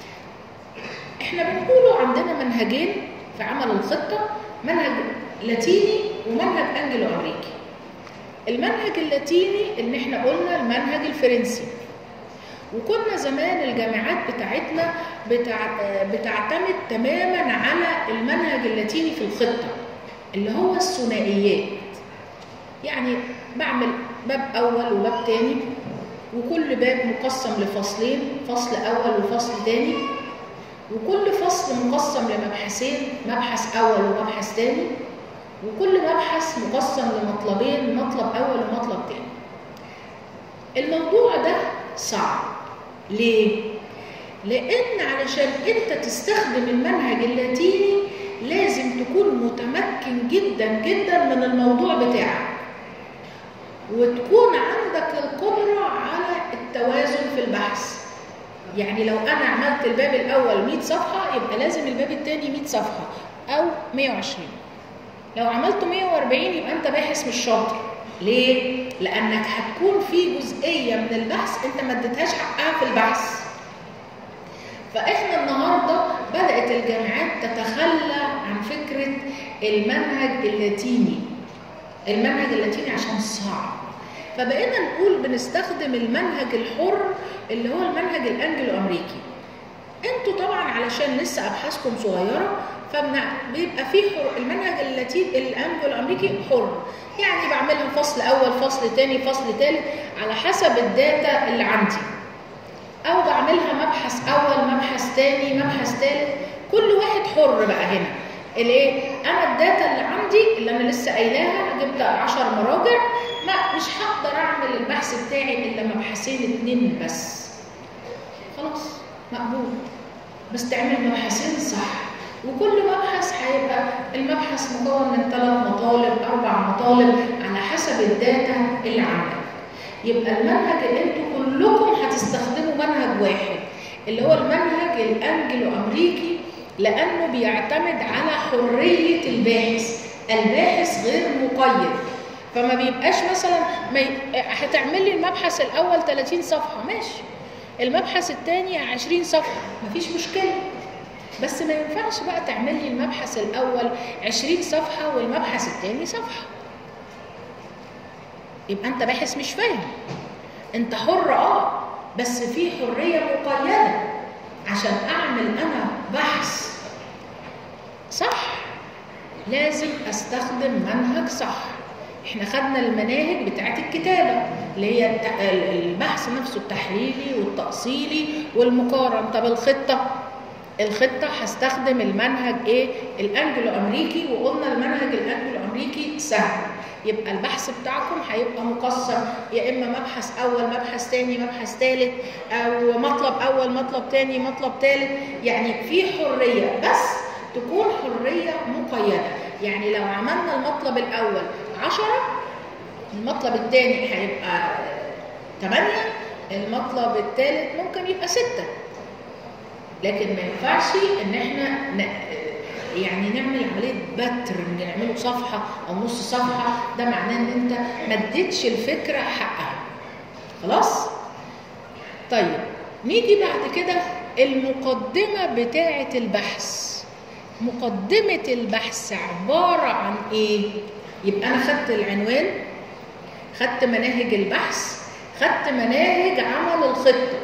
احنا بنقولوا عندنا منهجين في عمل الخطه منهج لاتيني ومنهج انجلو امريكي المنهج اللاتيني ان احنا قلنا المنهج الفرنسي وكنا زمان الجامعات بتاعتنا بتاع بتعتمد تماما على المنهج اللاتيني في الخطه اللي هو الثنائيات يعني بعمل باب اول وباب تاني وكل باب مقسم لفصلين فصل اول وفصل تاني وكل فصل مقسم لمبحثين مبحث اول ومبحث تاني وكل مبحث مقسم لمطلبين مطلب اول ومطلب تاني الموضوع ده صعب ليه لان علشان انت تستخدم المنهج اللاتيني لازم تكون متمكن جدا جدا من الموضوع بتاعك وتكون عندك القدرة على التوازن في البحث يعني لو أنا عملت الباب الأول 100 صفحة يبقى لازم الباب الثاني 100 صفحة أو 120 لو عملته 140 يبقى أنت باحث مش شاطر ليه؟ لأنك هتكون في جزئية من البحث أنت ما اديتهاش حقها في البحث فإحنا النهاردة بدأت الجامعات تتخلى عن فكرة المنهج اللاتيني المنهج اللاتيني عشان صعب فبقينا نقول بنستخدم المنهج الحر اللي هو المنهج الانجلو امريكي انتوا طبعا علشان لسه ابحاثكم صغيره فبيبقى في حر المنهج اللاتين الانجلو الامريكي حر يعني بعملها فصل اول فصل تاني فصل تالت على حسب الداتا اللي عندي او بعملها مبحث اول مبحث تاني مبحث تالت كل واحد حر بقى هنا الايه انا الداتا اللي عندي اللي انا لسه قايلاها جبت 10 مراجع ما مش هقدر اعمل البحث بتاعي الا مبحثين اتنين بس خلاص مقبول بس تعمل مبحثين صح وكل مبحث هيبقى المبحث مكون من ثلاث مطالب اربع مطالب على حسب الداتا اللي عندك يبقى المنهج اللي انتوا كلكم هتستخدموا منهج واحد اللي هو المنهج الانجلو امريكي لانه بيعتمد على حريه الباحث الباحث غير مقيد فما بيبقاش مثلا ما ي... هتعمل لي المبحث الاول 30 صفحه ماشي المبحث الثاني 20 صفحه مفيش مشكله بس ما ينفعش بقى تعمل لي المبحث الاول 20 صفحه والمبحث الثاني صفحه يبقى انت باحث مش فاهم انت حر اه بس في حريه مقيده عشان اعمل انا بحث صح لازم استخدم منهج صح احنا خدنا المناهج بتاعت الكتابة اللي هي البحث نفسه التحليلي والتأصيلي والمقارن طب الخطة الخطة هستخدم المنهج ايه الانجلو امريكي وقلنا المنهج الانجلو امريكي سهل يبقى البحث بتاعكم هيبقى مقسم يا اما مبحث اول مبحث تاني مبحث تالت او مطلب اول مطلب تاني مطلب تالت يعني في حرية بس تكون حرية مقيدة يعني لو عملنا المطلب الاول عشرة المطلب الثاني هيبقى ثمانية المطلب الثالث ممكن يبقى ستة لكن ما ينفعش ان احنا ن... يعني نعمل عمليه بتر نعمله صفحه او نص صفحه ده معناه ان انت ما اديتش الفكره حقها خلاص طيب نيجي بعد كده المقدمه بتاعه البحث مقدمه البحث عباره عن ايه يبقى انا خدت العنوان خدت مناهج البحث خدت مناهج عمل الخطه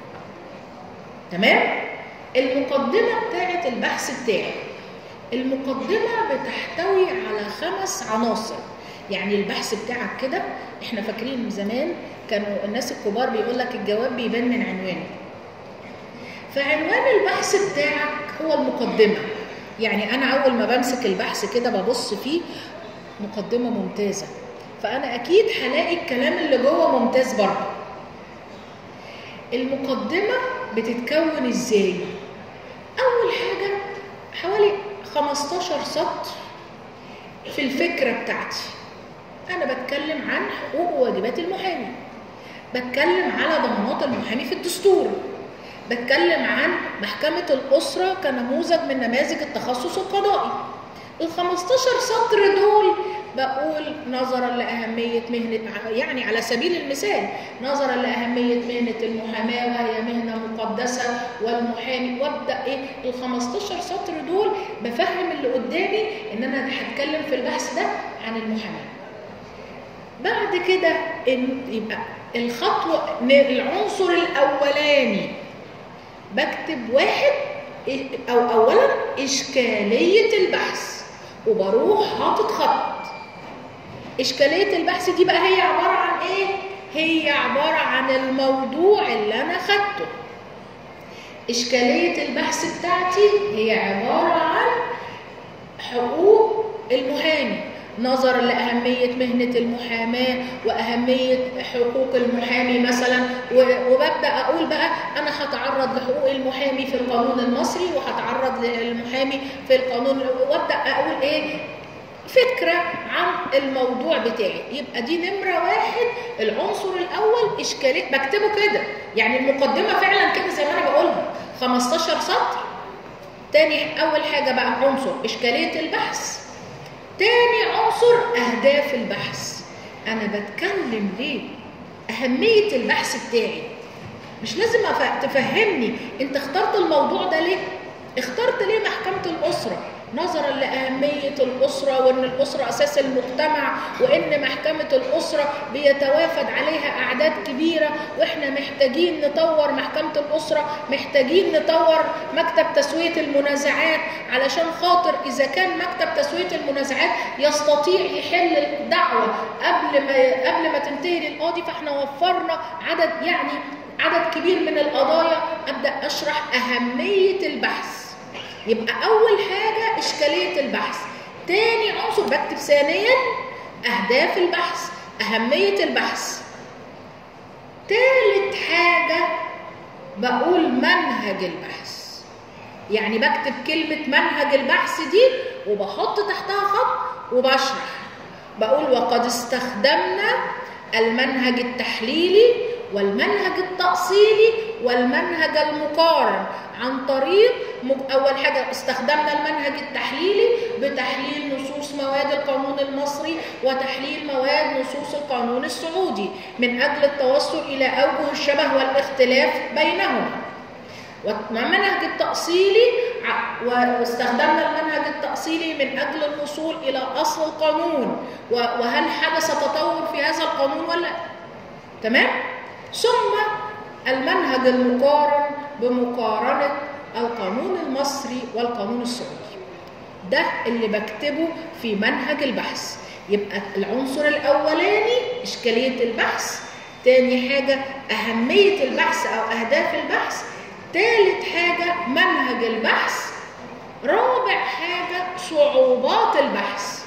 تمام المقدمه بتاعه البحث بتاعي المقدمة بتحتوي على خمس عناصر يعني البحث بتاعك كده احنا فاكرين زمان كانوا الناس الكبار بيقول لك الجواب بيبان من عنوانه فعنوان البحث بتاعك هو المقدمة يعني أنا أول ما بمسك البحث كده ببص فيه مقدمة ممتازة فأنا أكيد هلاقي الكلام اللي جوه ممتاز برضه المقدمة بتتكون إزاي؟ أول حاجة حوالي 15 سطر في الفكرة بتاعتي أنا بتكلم عن حقوق وواجبات المحامي بتكلم على ضمانات المحامي في الدستور بتكلم عن محكمة الأسرة كنموذج من نماذج التخصص القضائي ال 15 سطر دول بقول نظرا لأهمية مهنة يعني على سبيل المثال نظرا لأهمية مهنة المحاماة وهي مهنة مقدسة والمحامي وابدأ إيه ال 15 سطر دول بفهم اللي قدامي إن أنا هتكلم في البحث ده عن المحاماة. بعد كده إن يبقى الخطوة العنصر الأولاني بكتب واحد أو أولا إشكالية البحث وبروح حاطط خط إشكالية البحث دي بقى هي عبارة عن إيه؟ هي عبارة عن الموضوع اللي أنا خدته إشكالية البحث بتاعتي هي عبارة عن حقوق المحامي نظرا لأهمية مهنة المحاماة وأهمية حقوق المحامي مثلا وببدأ أقول بقى أنا هتعرض لحقوق المحامي في القانون المصري وهتعرض للمحامي في القانون وأبدأ أقول إيه فكرة عن الموضوع بتاعي يبقى دي نمرة واحد العنصر الأول إشكالية بكتبه كده يعني المقدمة فعلا كده زي ما أنا بقولها 15 سطر تاني أول حاجة بقى عنصر إشكالية البحث تاني عنصر أهداف البحث أنا بتكلم ليه أهمية البحث بتاعي مش لازم تفهمني أنت اخترت الموضوع ده ليه اخترت ليه محكمة الأسرة نظرا لأهمية الأسرة وأن الأسرة أساس المجتمع وأن محكمة الأسرة بيتوافد عليها أعداد كبيرة وإحنا محتاجين نطور محكمة الأسرة محتاجين نطور مكتب تسوية المنازعات علشان خاطر إذا كان مكتب تسوية المنازعات يستطيع يحل الدعوة قبل ما قبل ما تنتهي للقاضي فإحنا وفرنا عدد يعني عدد كبير من القضايا أبدأ أشرح أهمية البحث يبقى أول حاجة إشكالية البحث تاني عنصر بكتب ثانيا أهداف البحث أهمية البحث تالت حاجة بقول منهج البحث يعني بكتب كلمة منهج البحث دي وبحط تحتها خط وبشرح بقول وقد استخدمنا المنهج التحليلي والمنهج التأصيلي والمنهج المقارن عن طريق أول حاجة استخدمنا المنهج التحليلي بتحليل نصوص مواد القانون المصري وتحليل مواد نصوص القانون السعودي من أجل التوصل إلى أوجه الشبه والاختلاف بينهما والمنهج التأصيلي واستخدمنا المنهج التأصيلي من أجل الوصول إلى أصل القانون وهل حدث تطور في هذا القانون ولا تمام؟ ثم المنهج المقارن بمقارنة القانون المصري والقانون السعودي ده اللي بكتبه في منهج البحث يبقى العنصر الأولاني إشكالية البحث تاني حاجة أهمية البحث أو أهداف البحث تالت حاجة منهج البحث رابع حاجة صعوبات البحث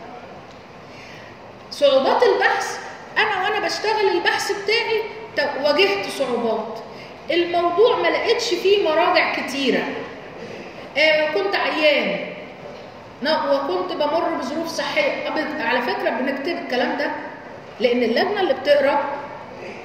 صعوبات البحث أنا وأنا بشتغل البحث بتاعي واجهت صعوبات الموضوع ما لقيتش فيه مراجع كتيرة آه كنت عيان وكنت بمر بظروف صحية على فكرة بنكتب الكلام ده لأن اللجنة اللي بتقرأ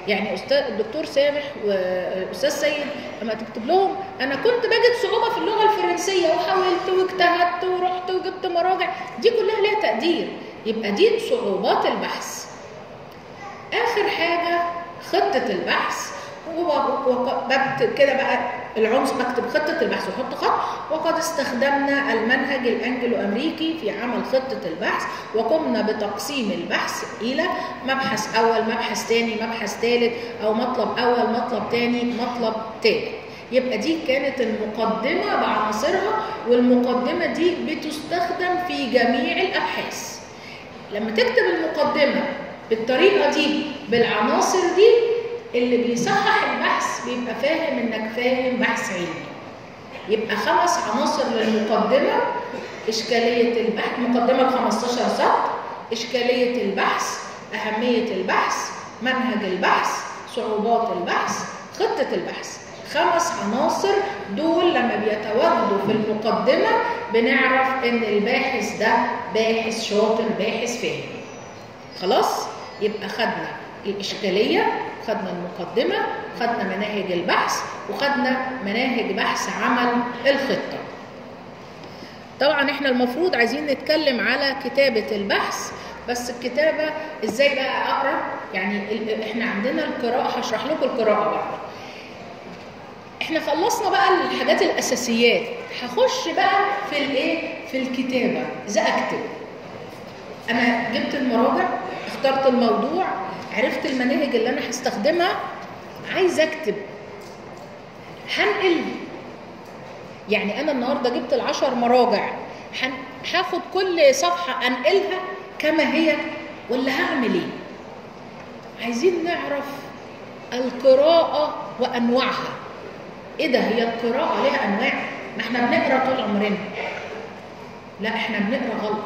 يعني استاذ الدكتور سامح واستاذ سيد لما تكتب لهم انا كنت بجد صعوبه في اللغه الفرنسيه وحاولت واجتهدت ورحت وجبت مراجع دي كلها ليها تقدير يبقى دي صعوبات البحث اخر حاجه خطه البحث وبكتب كده بقى العنصر بكتب خطه البحث واحط خط وقد استخدمنا المنهج الانجلو امريكي في عمل خطه البحث وقمنا بتقسيم البحث الى مبحث اول مبحث ثاني مبحث ثالث او مطلب اول مطلب ثاني مطلب ثالث يبقى دي كانت المقدمه بعناصرها والمقدمه دي بتستخدم في جميع الابحاث لما تكتب المقدمه بالطريقه دي بالعناصر دي اللي بيصحح البحث بيبقى فاهم انك فاهم بحث علمي يبقى خمس عناصر للمقدمه اشكاليه البحث مقدمه ب 15 سطر اشكاليه البحث اهميه البحث منهج البحث صعوبات البحث خطه البحث خمس عناصر دول لما بيتواجدوا في المقدمه بنعرف ان الباحث ده باحث شاطر باحث فاهم خلاص يبقى خدنا الاشكاليه خدنا المقدمة خدنا مناهج البحث وخدنا مناهج بحث عمل الخطة طبعا احنا المفروض عايزين نتكلم على كتابة البحث بس الكتابة ازاي بقى اقرا يعني احنا عندنا القراءة هشرح لكم القراءة بقى احنا خلصنا بقى الحاجات الاساسيات هخش بقى في الايه في الكتابة ازاي اكتب انا جبت المراجع اخترت الموضوع عرفت المناهج اللي انا هستخدمها عايز اكتب هنقل يعني انا النهارده جبت العشر مراجع هاخد كل صفحه انقلها كما هي ولا هعمل ايه عايزين نعرف القراءه وانواعها ايه ده هي القراءه ليها انواع ما احنا بنقرا طول عمرنا لا احنا بنقرا غلط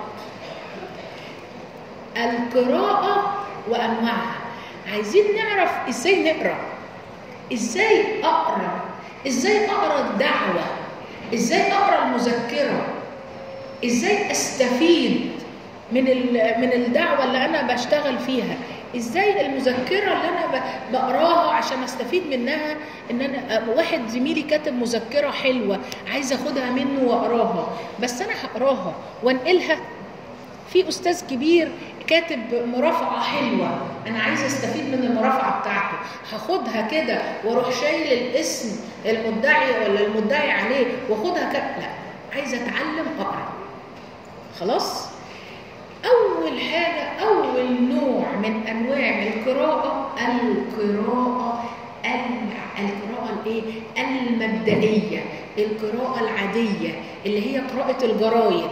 القراءه وانواعها عايزين نعرف ازاي نقرا ازاي اقرا ازاي اقرا الدعوه ازاي اقرا المذكره ازاي استفيد من من الدعوه اللي انا بشتغل فيها ازاي المذكره اللي انا بقراها عشان استفيد منها ان انا واحد زميلي كاتب مذكره حلوه عايز اخدها منه واقراها بس انا هقراها وانقلها في استاذ كبير كاتب مرافعة حلوة أنا عايز أستفيد من المرافعة بتاعته هاخدها كده وأروح شايل الاسم المدعي ولا المدعي عليه وأخدها كده لا عايز أتعلم أقرأ خلاص أول حاجة أول نوع من أنواع القراءة القراءة القراءة الإيه؟ المبدئية القراءة العادية اللي هي قراءة الجرايد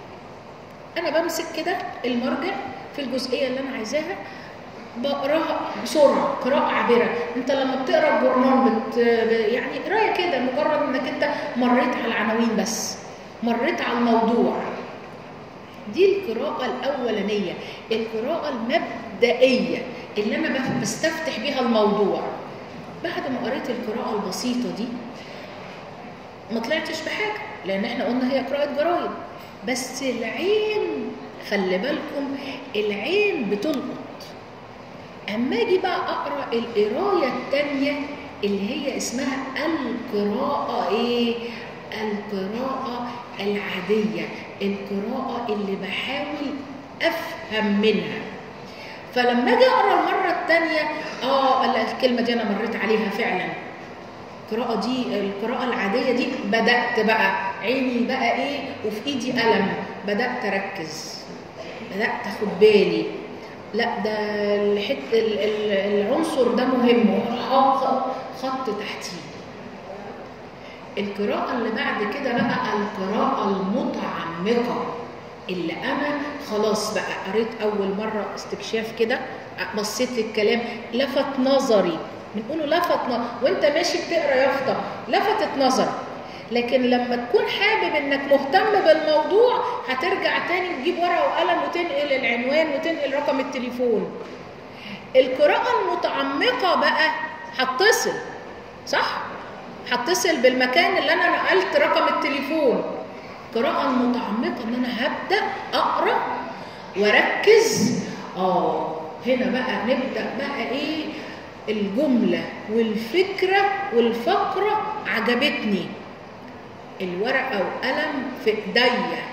أنا بمسك كده المرجع في الجزئيه اللي انا عايزاها بقراها بسرعه قراءه عابره انت لما بتقرا الجورنال بت... يعني قرايه كده مجرد انك انت مريت على العناوين بس مريت على الموضوع دي القراءة الأولانية القراءة المبدئية اللي أنا بستفتح بيها الموضوع بعد ما قريت القراءة البسيطة دي ما طلعتش بحاجة لأن احنا قلنا هي قراءة جرايد بس العين خلي بالكم العين بتلقط اما اجي بقى اقرا القرايه الثانيه اللي هي اسمها القراءه ايه القراءه العاديه القراءه اللي بحاول افهم منها فلما اجي اقرا المره الثانيه اه الكلمه دي انا مريت عليها فعلا القراءة دي القراءة العادية دي بدأت بقى عيني بقى ايه وفي ايدي قلم بدأت اركز بدأت اخد بالي لا ده الحت العنصر ده مهم وحاطط خط تحتيه القراءة اللي بعد كده بقى القراءة المتعمقة اللي أنا خلاص بقى قريت أول مرة استكشاف كده بصيت للكلام لفت نظري بنقوله لفت نظر وانت ماشي بتقرا يافطه لفتت نظرك لكن لما تكون حابب انك مهتم بالموضوع هترجع تاني تجيب ورقه وقلم وتنقل العنوان وتنقل رقم التليفون القراءه المتعمقه بقى هتصل صح هتصل بالمكان اللي انا نقلت رقم التليفون القراءه المتعمقه ان انا هبدا اقرا واركز اه هنا بقى نبدا بقى ايه الجملة والفكرة والفقرة عجبتني الورقة وقلم في ايديا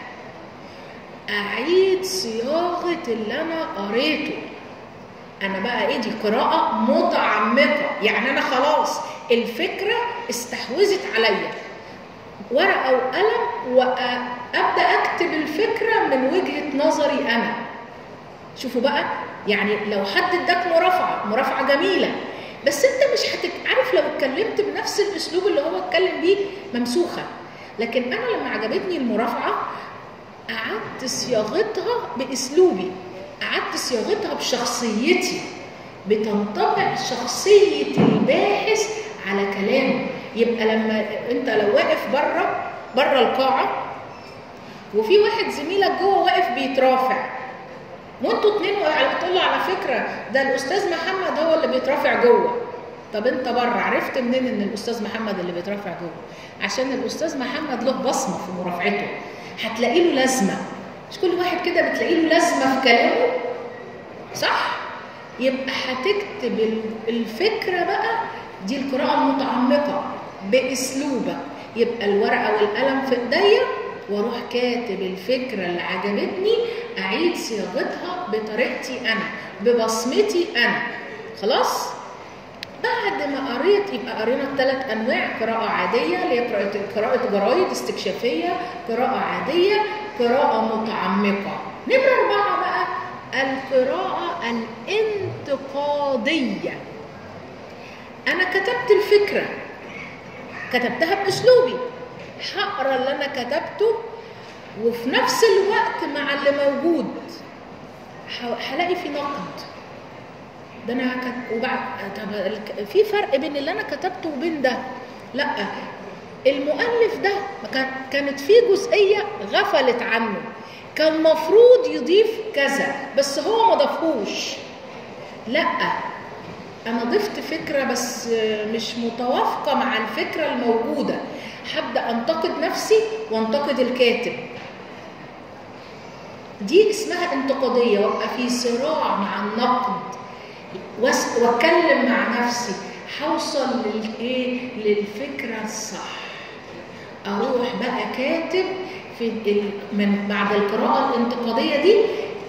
أعيد صياغة اللي أنا قريته أنا بقى إيه دي قراءة متعمقة يعني أنا خلاص الفكرة استحوذت عليا ورقة وقلم وأبدأ أكتب الفكرة من وجهة نظري أنا شوفوا بقى يعني لو حد اداك مرافعة مرافعة جميلة بس انت مش هتك... عارف لو اتكلمت بنفس الاسلوب اللي هو اتكلم بيه ممسوخة لكن انا لما عجبتني المرافعة قعدت صياغتها باسلوبي قعدت صياغتها بشخصيتي بتنطبع شخصية الباحث على كلامه يبقى لما انت لو واقف بره بره القاعة وفي واحد زميلك جوه واقف بيترافع وانتوا اتنين بتقول له على فكره ده الاستاذ محمد هو اللي بيترافع جوه طب انت بره عرفت منين ان الاستاذ محمد اللي بيترافع جوه عشان الاستاذ محمد له بصمه في مرافعته هتلاقي له لازمه مش كل واحد كده بتلاقي له لازمه في كلامه صح يبقى هتكتب الفكره بقى دي القراءه المتعمقه باسلوبك يبقى الورقه والقلم في ايديا واروح كاتب الفكره اللي عجبتني اعيد صياغتها بطريقتي انا ببصمتي انا خلاص بعد ما قريت يبقى قرينا الثلاث انواع قراءه عاديه اللي هي قراءه قراءه جرايد استكشافيه قراءه عاديه قراءه متعمقه نمره اربعه بقى القراءه الانتقاديه انا كتبت الفكره كتبتها باسلوبي هقرا اللي انا كتبته وفي نفس الوقت مع اللي موجود هلاقي في نقد ده انا كت... وبعد طب في فرق بين اللي انا كتبته وبين ده لا المؤلف ده كان كانت في جزئيه غفلت عنه كان مفروض يضيف كذا بس هو ما ضافهوش لا انا ضفت فكره بس مش متوافقه مع الفكره الموجوده هبدا انتقد نفسي وانتقد الكاتب دي اسمها انتقاديه وابقى في صراع مع النقد واتكلم مع نفسي هوصل للايه للفكره الصح اروح بقى كاتب في من بعد القراءه الانتقاديه دي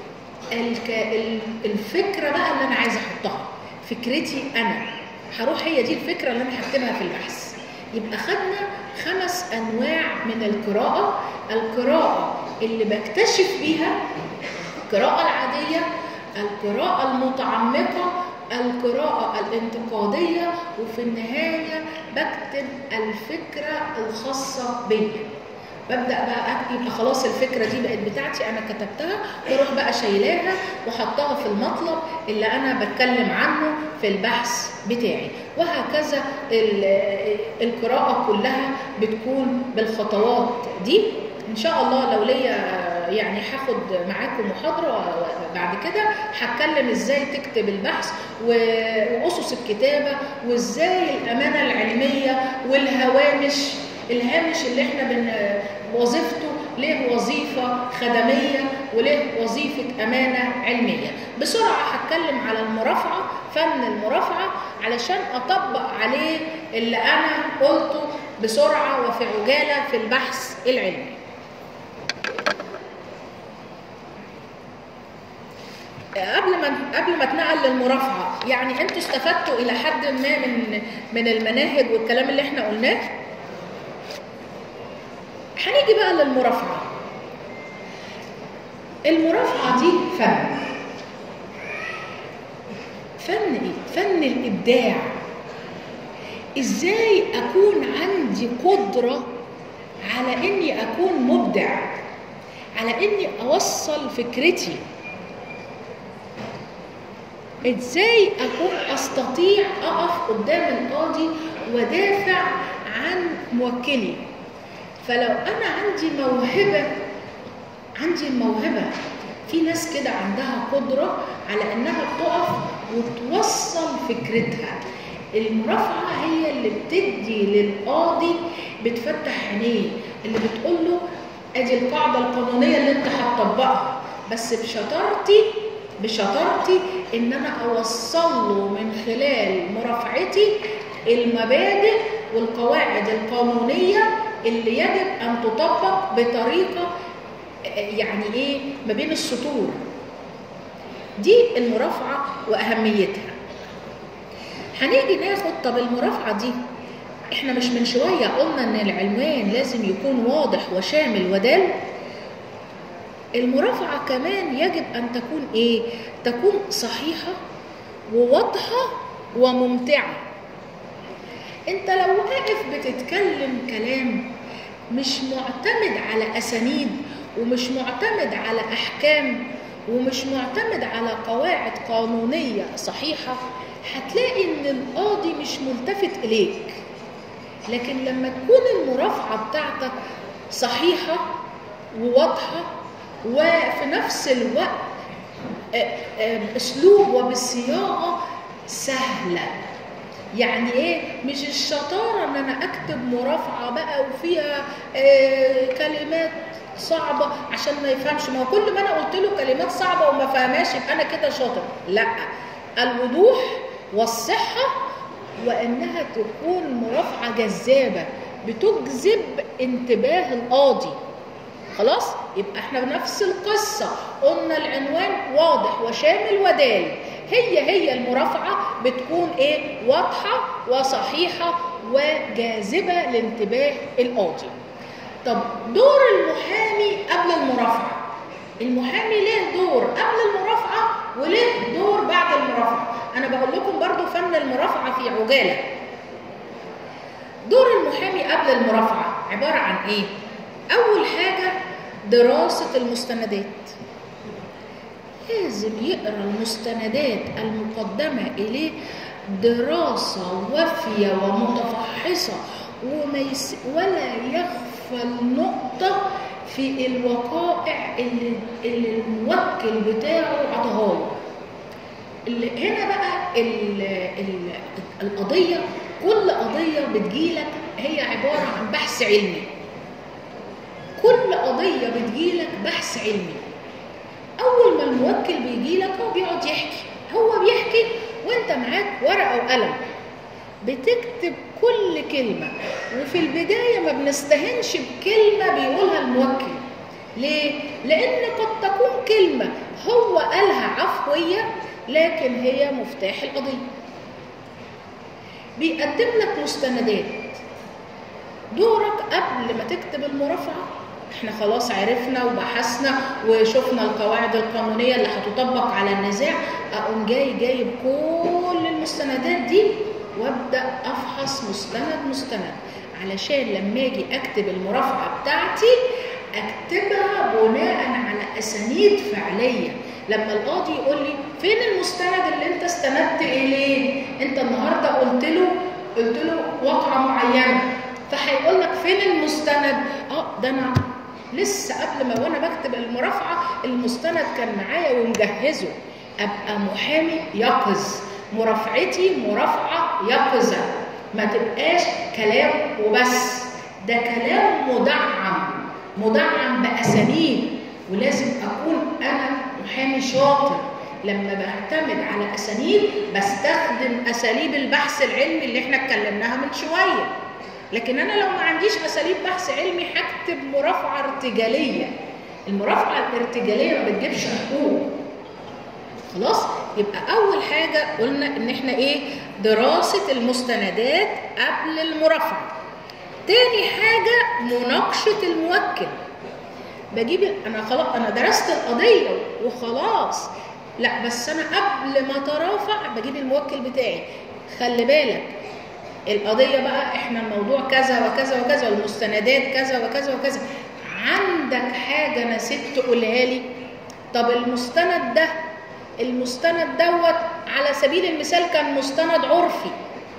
الفكره بقى اللي انا عايزه احطها فكرتي انا هروح هي دي الفكره اللي انا هكتبها في البحث يبقى خدنا خمس انواع من القراءه القراءه اللي بكتشف بيها القراءه العاديه القراءه المتعمقه القراءه الانتقاديه وفي النهايه بكتب الفكره الخاصه بيا ببدا بقى يبقى خلاص الفكره دي بقت بتاعتي انا كتبتها بروح بقى شايلاها وحطها في المطلب اللي انا بتكلم عنه في البحث بتاعي وهكذا القراءه كلها بتكون بالخطوات دي ان شاء الله لو ليا يعني هاخد معاكم محاضره بعد كده هتكلم ازاي تكتب البحث واسس الكتابه وازاي الامانه العلميه والهوامش الهامش اللي احنا بن وظيفته له وظيفة خدمية وله وظيفة أمانة علمية بسرعة هتكلم على المرافعة فن المرافعة علشان أطبق عليه اللي أنا قلته بسرعة وفي عجالة في البحث العلمي قبل ما قبل ما اتنقل للمرافعه يعني انتوا استفدتوا الى حد ما من من المناهج والكلام اللي احنا قلناه هنيجي بقى للمرافعة المرافعة دي فن فن ايه؟ فن الإبداع ازاي أكون عندي قدرة على إني أكون مبدع على إني أوصل فكرتي ازاي أكون أستطيع أقف قدام القاضي ودافع عن موكلي فلو انا عندي موهبه عندي الموهبه في ناس كده عندها قدره على انها تقف وتوصل فكرتها المرافعه هي اللي بتدي للقاضي بتفتح عينيه اللي بتقول له ادي القاعده القانونيه اللي انت هتطبقها بس بشطارتي بشطارتي ان انا اوصل له من خلال مرافعتي المبادئ والقواعد القانونيه اللي يجب ان تطبق بطريقه يعني ايه ما بين السطور دي المرافعه واهميتها هنيجي ناخد طب المرافعه دي احنا مش من شويه قلنا ان العنوان لازم يكون واضح وشامل ودال المرافعه كمان يجب ان تكون ايه تكون صحيحه وواضحه وممتعه انت لو واقف بتتكلم كلام مش معتمد على اسانيد ومش معتمد على احكام ومش معتمد على قواعد قانونيه صحيحه هتلاقي ان القاضي مش ملتفت اليك لكن لما تكون المرافعه بتاعتك صحيحه وواضحه وفي نفس الوقت باسلوب وبصياغه سهله يعني ايه مش الشطاره ان انا اكتب مرافعه بقى وفيها آه كلمات صعبه عشان ما يفهمش ما هو كل ما انا قلت له كلمات صعبه وما فهماش يبقى انا كده شاطر لا الوضوح والصحه وانها تكون مرافعه جذابه بتجذب انتباه القاضي خلاص يبقى احنا بنفس القصه قلنا العنوان واضح وشامل ودال هي هي المرافعه بتكون ايه واضحه وصحيحه وجاذبه لانتباه القاضي طب دور المحامي قبل المرافعه المحامي ليه دور قبل المرافعه وليه دور بعد المرافعه انا بقول لكم برضو فن المرافعه في عجاله دور المحامي قبل المرافعه عباره عن ايه اول حاجه دراسه المستندات لازم يقرا المستندات المقدمه اليه دراسه وافيه ومتفحصه وما يس ولا يغفل نقطه في الوقائع اللي, اللي الموكل بتاعه عطاها له هنا بقى ال ال القضيه كل قضيه بتجيلك هي عباره عن بحث علمي كل قضيه بتجيلك بحث علمي اول ما الموكل بيجيلك هو بيقعد يحكي هو بيحكي وانت معاك ورقه وقلم بتكتب كل كلمه وفي البدايه ما بنستهنش بكلمه بيقولها الموكل ليه لان قد تكون كلمه هو قالها عفويه لكن هي مفتاح القضيه بيقدم لك مستندات دورك قبل ما تكتب المرافعه احنا خلاص عرفنا وبحثنا وشفنا القواعد القانونيه اللي هتطبق على النزاع اقوم جاي جايب كل المستندات دي وابدا افحص مستند مستند علشان لما اجي اكتب المرافعه بتاعتي اكتبها بناء على اسانيد فعليه لما القاضي يقول لي فين المستند اللي انت استندت اليه انت النهارده قلت له قلت له واقعه معينه فهيقول لك فين المستند اه ده انا لسه قبل ما وانا بكتب المرافعه المستند كان معايا ومجهزه ابقى محامي يقظ مرافعتي مرافعه يقظه ما تبقاش كلام وبس ده كلام مدعم مدعم باسانيد ولازم اكون انا محامي شاطر لما بعتمد على اسانيد بستخدم اساليب البحث العلمي اللي احنا اتكلمناها من شويه لكن انا لو ما عنديش اساليب بحث علمي هكتب مرافعه ارتجاليه المرافعه الارتجاليه ما بتجيبش حقوق خلاص يبقى اول حاجه قلنا ان احنا ايه دراسه المستندات قبل المرافعه تاني حاجه مناقشه الموكل بجيب انا خلاص انا درست القضيه وخلاص لا بس انا قبل ما اترافع بجيب الموكل بتاعي خلي بالك القضيه بقى احنا الموضوع كذا وكذا وكذا والمستندات كذا وكذا وكذا عندك حاجه نسيت تقولها لي طب المستند ده المستند دوت على سبيل المثال كان مستند عرفي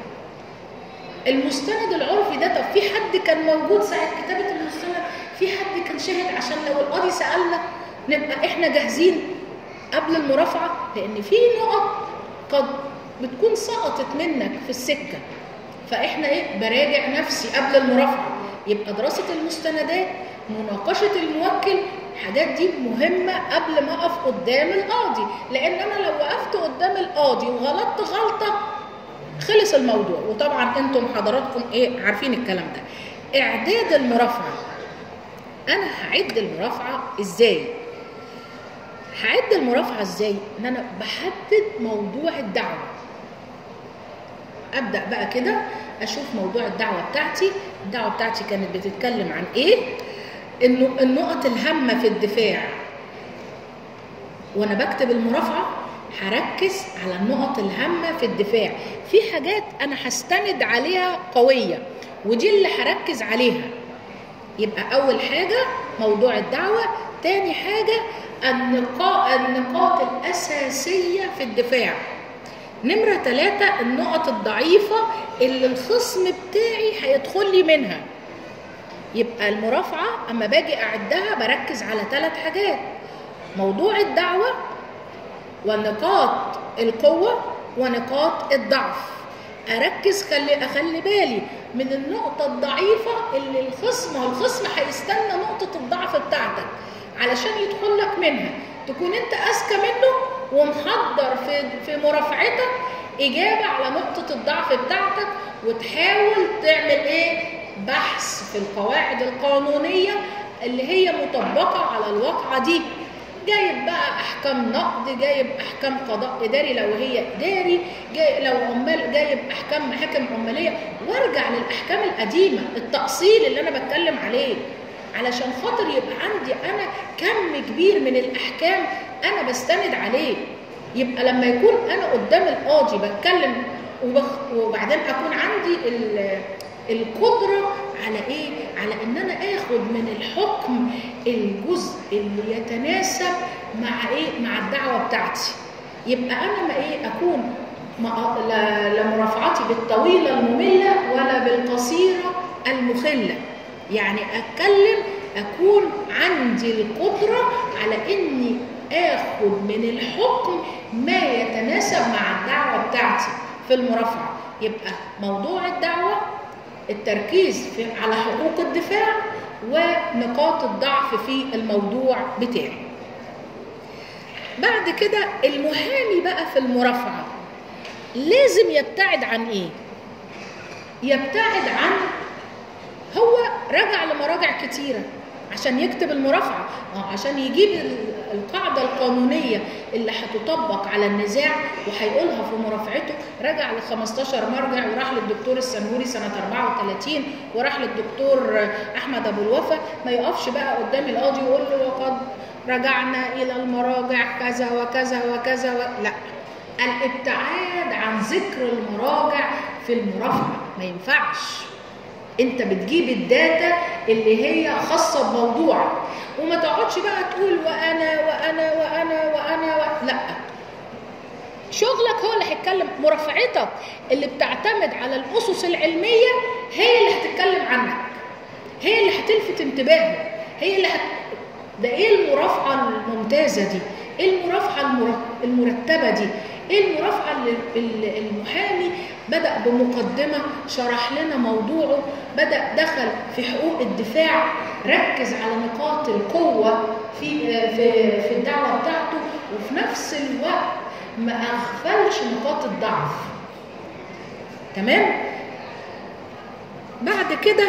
المستند العرفي ده طب في حد كان موجود ساعه كتابه المستند في حد كان شاهد عشان لو القاضي سالنا نبقى احنا جاهزين قبل المرافعه لان في نقط قد بتكون سقطت منك في السكه فاحنا ايه براجع نفسي قبل المرافعه يبقى دراسه المستندات مناقشه الموكل الحاجات دي مهمه قبل ما اقف قدام القاضي لان انا لو وقفت قدام القاضي وغلطت غلطه خلص الموضوع وطبعا انتم حضراتكم ايه عارفين الكلام ده اعداد المرافعه انا هعد المرافعه ازاي هعد المرافعه ازاي ان انا بحدد موضوع الدعوه ابدا بقى كده اشوف موضوع الدعوه بتاعتي الدعوه بتاعتي كانت بتتكلم عن ايه انه النقط الهامه في الدفاع وانا بكتب المرافعه هركز على النقط الهامه في الدفاع في حاجات انا هستند عليها قويه ودي اللي هركز عليها يبقى اول حاجه موضوع الدعوه تاني حاجه النقاط النقاط الاساسيه في الدفاع نمره ثلاثة النقط الضعيفه اللي الخصم بتاعي هيدخل لي منها يبقى المرافعه اما باجي اعدها بركز على ثلاث حاجات موضوع الدعوه ونقاط القوة ونقاط الضعف أركز خلي أخلي بالي من النقطة الضعيفة اللي الخصم والخصم هيستنى نقطة الضعف بتاعتك علشان يدخل لك منها تكون أنت أذكى منه ومحضر في في مرافعتك إجابة على نقطة الضعف بتاعتك وتحاول تعمل إيه؟ بحث في القواعد القانونية اللي هي مطبقة على الواقعة دي جايب بقى احكام نقد جايب احكام قضاء اداري لو هي اداري جاي لو عمال جايب احكام محاكم عماليه وارجع للاحكام القديمه التاصيل اللي انا بتكلم عليه علشان خاطر يبقى عندي انا كم كبير من الاحكام انا بستند عليه يبقى لما يكون انا قدام القاضي بتكلم وبخ وبعدين اكون عندي القدره على ايه على ان انا اخد من الحكم الجزء اللي يتناسب مع ايه مع الدعوه بتاعتي يبقى انا ما ايه اكون ما لا مرافعتي بالطويله الممله ولا بالقصيره المخله يعني اتكلم اكون عندي القدره على اني اخد من الحكم ما يتناسب مع الدعوه بتاعتي في المرافعه يبقى موضوع الدعوه التركيز في على حقوق الدفاع ونقاط الضعف في الموضوع بتاعي بعد كده المحامي بقى في المرافعة لازم يبتعد عن ايه يبتعد عن هو رجع لمراجع كتيرة عشان يكتب المرافعة عشان يجيب القاعدة القانونية اللي هتطبق على النزاع وهيقولها في مرافعته رجع ل 15 مرجع وراح للدكتور السنوري سنة 34 وراح للدكتور أحمد أبو الوفا ما يقفش بقى قدام القاضي ويقول له وقد رجعنا إلى المراجع كذا وكذا وكذا و... لا الابتعاد عن ذكر المراجع في المرافعة ما ينفعش انت بتجيب الداتا اللي هي خاصه بموضوعك وما تقعدش بقى تقول وانا وانا وانا وانا و... لا شغلك هو اللي هيتكلم مرافعتك اللي بتعتمد على الاسس العلميه هي اللي هتتكلم عنك هي اللي هتلفت انتباهه هي اللي هت... ده ايه المرافعه الممتازه دي ايه المرافعه المرتبه دي ايه المرافعه اللي المحامي بدا بمقدمه شرح لنا موضوعه بدا دخل في حقوق الدفاع ركز على نقاط القوه في في في الدعوه بتاعته وفي نفس الوقت ما اغفلش نقاط الضعف تمام بعد كده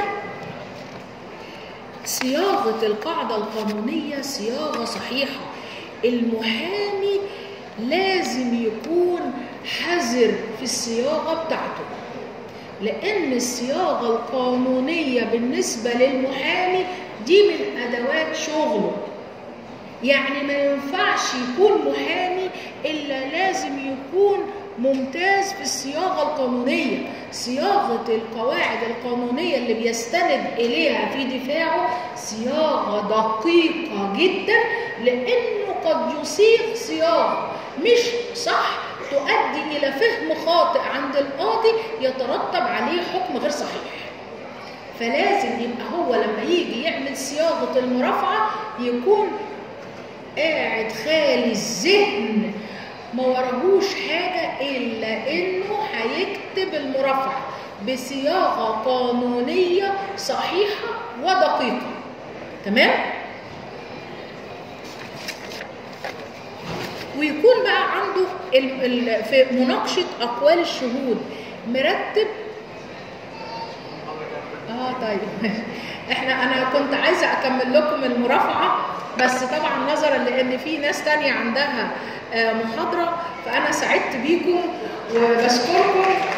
صياغه القاعده القانونيه صياغه صحيحه المحامي لازم يكون حذر في الصياغة بتاعته لأن الصياغة القانونية بالنسبة للمحامي دي من أدوات شغله يعني ما ينفعش يكون محامي إلا لازم يكون ممتاز في الصياغة القانونية صياغة القواعد القانونية اللي بيستند إليها في دفاعه صياغة دقيقة جدا لأنه قد يصيغ صياغة مش صح تؤدي إلى فهم خاطئ عند القاضي يترتب عليه حكم غير صحيح فلازم يبقى هو لما يجي يعمل صياغة المرافعة يكون قاعد خالي الذهن ما وراهوش حاجة إلا إنه هيكتب المرافعة بصياغة قانونية صحيحة ودقيقة تمام ويكون بقى عنده ال ال في مناقشه اقوال الشهود مرتب اه طيب احنا انا كنت عايزه اكمل لكم المرافعه بس طبعا نظرا لان في ناس تانية عندها آه، محاضره فانا سعدت بيكم وبشكركم